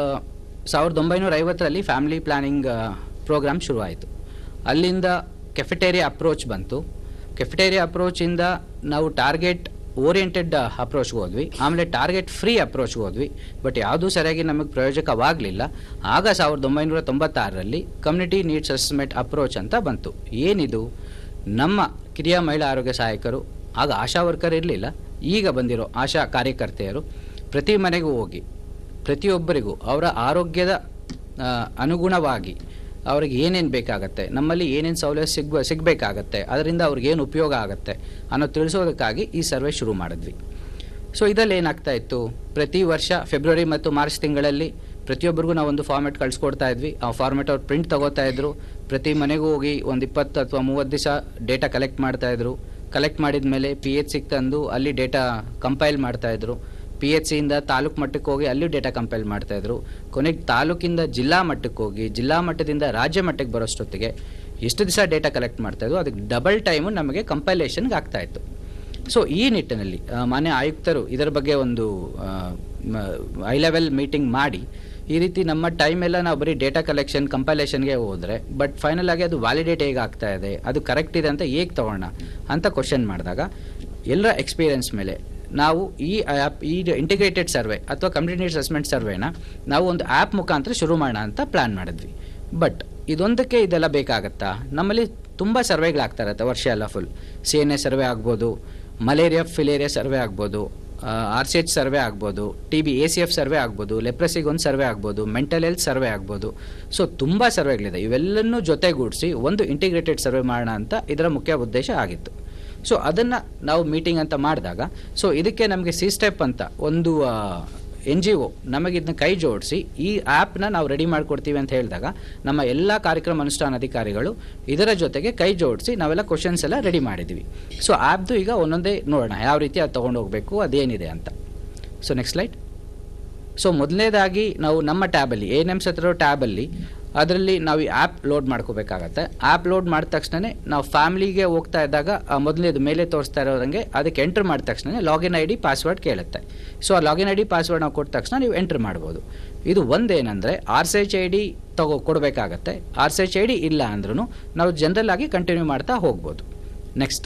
ಸಾವಿರದ ಒಂಬೈನೂರ ಐವತ್ತರಲ್ಲಿ ಫ್ಯಾಮಿಲಿ ಪ್ಲಾನಿಂಗ್ ಪ್ರೋಗ್ರಾಮ್ ಶುರುವಾಯಿತು ಅಲ್ಲಿಂದ ಕೆಫೆಟೇರಿಯಾ ಅಪ್ರೋಚ್ ಬಂತು ಕೆಫೆಟೇರಿಯಾ ಅಪ್ರೋಚಿಂದ ನಾವು ಟಾರ್ಗೆಟ್ ಓರಿಯೆಂಟೆಡ್ ಅಪ್ರೋಚ್ಗೆ ಹೋದ್ವಿ ಆಮೇಲೆ ಟಾರ್ಗೆಟ್ ಫ್ರೀ ಅಪ್ರೋಚ್ಗೆ ಹೋದ್ವಿ ಬಟ್ ಯಾವುದೂ ಸರಿಯಾಗಿ ನಮಗೆ ಪ್ರಯೋಜಕವಾಗಲಿಲ್ಲ ಆಗ ಸಾವಿರದ ಒಂಬೈನೂರ ತೊಂಬತ್ತಾರರಲ್ಲಿ ಕಮ್ಯುನಿಟಿ ನೀಡ್ಸ್ ಅಸೆಸ್ಮೆಂಟ್ ಅಪ್ರೋಚ್ ಅಂತ ಬಂತು ಏನಿದು ನಮ್ಮ ಕಿರಿಯ ಮಹಿಳಾ ಆರೋಗ್ಯ ಸಹಾಯಕರು ಆಗ ಆಶಾ ವರ್ಕರ್ ಇರಲಿಲ್ಲ ಈಗ ಬಂದಿರೋ ಆಶಾ ಕಾರ್ಯಕರ್ತೆಯರು ಪ್ರತಿ ಮನೆಗೂ ಹೋಗಿ ಪ್ರತಿಯೊಬ್ಬರಿಗೂ ಅವರ ಆರೋಗ್ಯದ ಆ, ಅನುಗುಣವಾಗಿ ಅವ್ರಿಗೆ ಏನೇನು ಬೇಕಾಗತ್ತೆ ನಮ್ಮಲ್ಲಿ ಏನೇನು ಸೌಲಭ್ಯ ಸಿಗ್ಬ ಸಿಗಬೇಕಾಗತ್ತೆ ಅದರಿಂದ ಅವ್ರಿಗೆ ಏನು ಉಪಯೋಗ ಆಗುತ್ತೆ ಅನ್ನೋ ತಿಳಿಸೋದಕ್ಕಾಗಿ ಈ ಸರ್ವೆ ಶುರು ಮಾಡಿದ್ವಿ ಸೊ ಇದರಲ್ಲಿ ಏನಾಗ್ತಾ ಇತ್ತು ಪ್ರತಿ ವರ್ಷ ಫೆಬ್ರವರಿ ಮತ್ತು ಮಾರ್ಚ್ ತಿಂಗಳಲ್ಲಿ ಪ್ರತಿಯೊಬ್ಬರಿಗೂ ನಾವು ಒಂದು ಫಾರ್ಮೆಟ್ ಕಳಿಸ್ಕೊಡ್ತಾ ಇದ್ವಿ ಆ ಫಾರ್ಮೆಟ್ ಅವ್ರು ಪ್ರಿಂಟ್ ತಗೋತಾ ಇದ್ರು ಪ್ರತಿ ಮನೆಗೂ ಹೋಗಿ ಒಂದು ಇಪ್ಪತ್ತು ಅಥವಾ ಮೂವತ್ತು ದಿವಸ ಡೇಟಾ ಕಲೆಕ್ಟ್ ಮಾಡ್ತಾ ಇದ್ರು ಕಲೆಕ್ಟ್ ಮಾಡಿದ ಮೇಲೆ ಪಿ ಎಚ್ ಸಿಗೆ ತಂದು ಅಲ್ಲಿ ಡೇಟಾ ಕಂಪೈಲ್ ಮಾಡ್ತಾ ಇದ್ರು ಪಿ ಎಚ್ ಸಿಯಿಂದ ತಾಲೂಕು ಮಟ್ಟಕ್ಕೆ ಹೋಗಿ ಅಲ್ಲಿ ಡೇಟಾ ಕಂಪೈಲ್ ಮಾಡ್ತಾ ಇದ್ರು ಕೊನೆಗೆ ತಾಲೂಕಿಂದ ಜಿಲ್ಲಾ ಮಟ್ಟಕ್ಕೆ ಹೋಗಿ ಜಿಲ್ಲಾ ಮಟ್ಟದಿಂದ ರಾಜ್ಯ ಮಟ್ಟಕ್ಕೆ ಬರೋಷ್ಟೊತ್ತಿಗೆ ಎಷ್ಟು ದಿವಸ ಡೇಟಾ ಕಲೆಕ್ಟ್ ಮಾಡ್ತಾ ಇದ್ರು ಅದಕ್ಕೆ ಡಬಲ್ ಟೈಮು ನಮಗೆ ಕಂಪೈಲೇಷನ್ಗೆ ಆಗ್ತಾ ಇತ್ತು ಸೊ ಈ ನಿಟ್ಟಿನಲ್ಲಿ ಆ, ಮಾನ್ಯ ಆಯುಕ್ತರು ಇದರ ಬಗ್ಗೆ ಒಂದು ಹೈ ಲೆವೆಲ್ ಮೀಟಿಂಗ್ ಮಾಡಿ ಈ ರೀತಿ ನಮ್ಮ ಟೈಮ್ ಎಲ್ಲ ನಾವು ಬರೀ ಡೇಟಾ ಕಲೆಕ್ಷನ್ ಕಂಪೈಲೇಷನ್ಗೆ ಹೋದರೆ ಬಟ್ ಫೈನಲ್ ಆಗಿ ಅದು ವ್ಯಾಲಿಡೇಟ್ ಹೇಗೆ ಆಗ್ತಾ ಇದೆ ಅದು ಕರೆಕ್ಟ್ ಇದೆ ಅಂತ ಹೇಗೆ ತಗೋಣ ಅಂತ ಕ್ವಶನ್ ಮಾಡಿದಾಗ ಎಲ್ಲರ ಎಕ್ಸ್ಪೀರಿಯನ್ಸ್ ಮೇಲೆ ನಾವು ಈ ಆ್ಯಪ್ ಈ ಇಂಟಿಗ್ರೇಟೆಡ್ ಸರ್ವೆ ಅಥವಾ ಕಮ್ಯುನಿಟಿ ನೀಡ್ಸ್ ಅಸೆಸ್ಮೆಂಟ್ ಸರ್ವೆನ ನಾವು ಒಂದು ಆ್ಯಪ್ ಮುಖಾಂತರ ಶುರು ಮಾಡೋಣ ಅಂತ ಪ್ಲ್ಯಾನ್ ಮಾಡಿದ್ವಿ ಬಟ್ ಇದೊಂದಕ್ಕೆ ಇದೆಲ್ಲ ಬೇಕಾಗತ್ತಾ ನಮ್ಮಲ್ಲಿ ತುಂಬ ಸರ್ವೆಗಳಾಗ್ತಾ ಇರುತ್ತೆ ವರ್ಷ ಎಲ್ಲ full C N A survey ಆಗ್ಬೋದು ಮಲೇರಿಯಾ ಫಿಲೇರಿಯಾ ಸರ್ವೆ ಆಗ್ಬೋದು ಆರ್ ಸಿ ಎಚ್ ಸರ್ವೆ ಆಗ್ಬೋದು T B A C F survey ಆಗ್ಬೋದು ಲೆಪ್ರಸಿಗೆ ಒಂದು ಸರ್ವೆ ಆಗ್ಬೋದು ಮೆಂಟಲ್ ಹೆಲ್ತ್ ಸರ್ವೆ ಆಗ್ಬೋದು ಸೊ ತುಂಬ ಸರ್ವೆಗಳಿದೆ ಇವೆಲ್ಲನೂ ಜೊತೆಗೂಡಿಸಿ ಒಂದು ಇಂಟಿಗ್ರೇಟೆಡ್ ಸರ್ವೆ ಮಾಡೋಣ ಅಂತ ಇದರ ಮುಖ್ಯ ಉದ್ದೇಶ ಆಗಿತ್ತು ಸೊ ಅದನ್ನು ನಾವು ಮೀಟಿಂಗ್ ಅಂತ ಮಾಡಿದಾಗ ಸೊ ಇದಕ್ಕೆ ನಮಗೆ ಸಿ ಸ್ಟೆಪ್ ಅಂತ ಒಂದು ಎನ್ ಜಿ ಒ ನಮಗೆ ಇದನ್ನ ಕೈ ಜೋಡಿಸಿ ಈ ಆ್ಯಪ್ನ ನಾವು ರೆಡಿ ಮಾಡಿಕೊಡ್ತೀವಿ ಅಂತ ಹೇಳಿದಾಗ ನಮ್ಮ ಎಲ್ಲ ಕಾರ್ಯಕ್ರಮ ಅನುಷ್ಠಾನ ಅಧಿಕಾರಿಗಳು ಇದರ ಜೊತೆಗೆ ಕೈ ಜೋಡಿಸಿ ನಾವೆಲ್ಲ ಕ್ವಶನ್ಸ್ ಎಲ್ಲ ರೆಡಿ ಮಾಡಿದ್ದೀವಿ ಸೊ ಆ್ಯಪ್ದು ಈಗ ಒಂದೊಂದೇ ನೋಡೋಣ ಯಾವ ರೀತಿ ಅದು ತೊಗೊಂಡು ಹೋಗಬೇಕು ಅದೇನಿದೆ ಅಂತ ಸೊ ನೆಕ್ಸ್ಟ್ ಸ್ಲೈಡ್ ಸೊ ಮೊದಲನೇದಾಗಿ ನಾವು ನಮ್ಮ ಟ್ಯಾಬಲ್ಲಿ ಎ ಎನ್ ಎಮ್ಸ್ ಹತ್ತಿರೋ ಟ್ಯಾಬಲ್ಲಿ ಅದರಲ್ಲಿ ನಾವು ಈ ಆ್ಯಪ್ ಲೋಡ್ ಮಾಡ್ಕೋಬೇಕಾಗತ್ತೆ ಆ್ಯಪ್ ಲೋಡ್ ಮಾಡಿದ ತಕ್ಷಣ ನಾವು ಫ್ಯಾಮ್ಲಿಗೆ ಹೋಗ್ತಾ ಇದ್ದಾಗ ಮೊದಲನೇದು ಮೇಲೆ ತೋರಿಸ್ತಾ ಇರೋದಂಗೆ ಅದಕ್ಕೆ ಎಂಟ್ರ್ ಮಾಡಿದ ತಕ್ಷಣ ಲಾಗಿನ್ ಐ ಡಿ ಪಾಸ್ವರ್ಡ್ ಕೇಳುತ್ತೆ ಸೊ ಆ ಲಾಗಿನ್ ಐ ಡಿ ಪಾಸ್ವರ್ಡ್ ನಾವು ಕೊಟ್ಟ ತಕ್ಷಣ ನೀವು ಎಂಟ್ರ್ ಮಾಡ್ಬೋದು ಇದು ಒಂದೇನೆಂದರೆ R C H I D ತಗೋ ಕೊಡಬೇಕಾಗತ್ತೆ R C H I D ಇಲ್ಲ ಅಂದ್ರೂ ನಾವು ಜನರಲ್ ಆಗಿ ಕಂಟಿನ್ಯೂ ಮಾಡ್ತಾ ಹೋಗ್ಬೋದು ನೆಕ್ಸ್ಟ್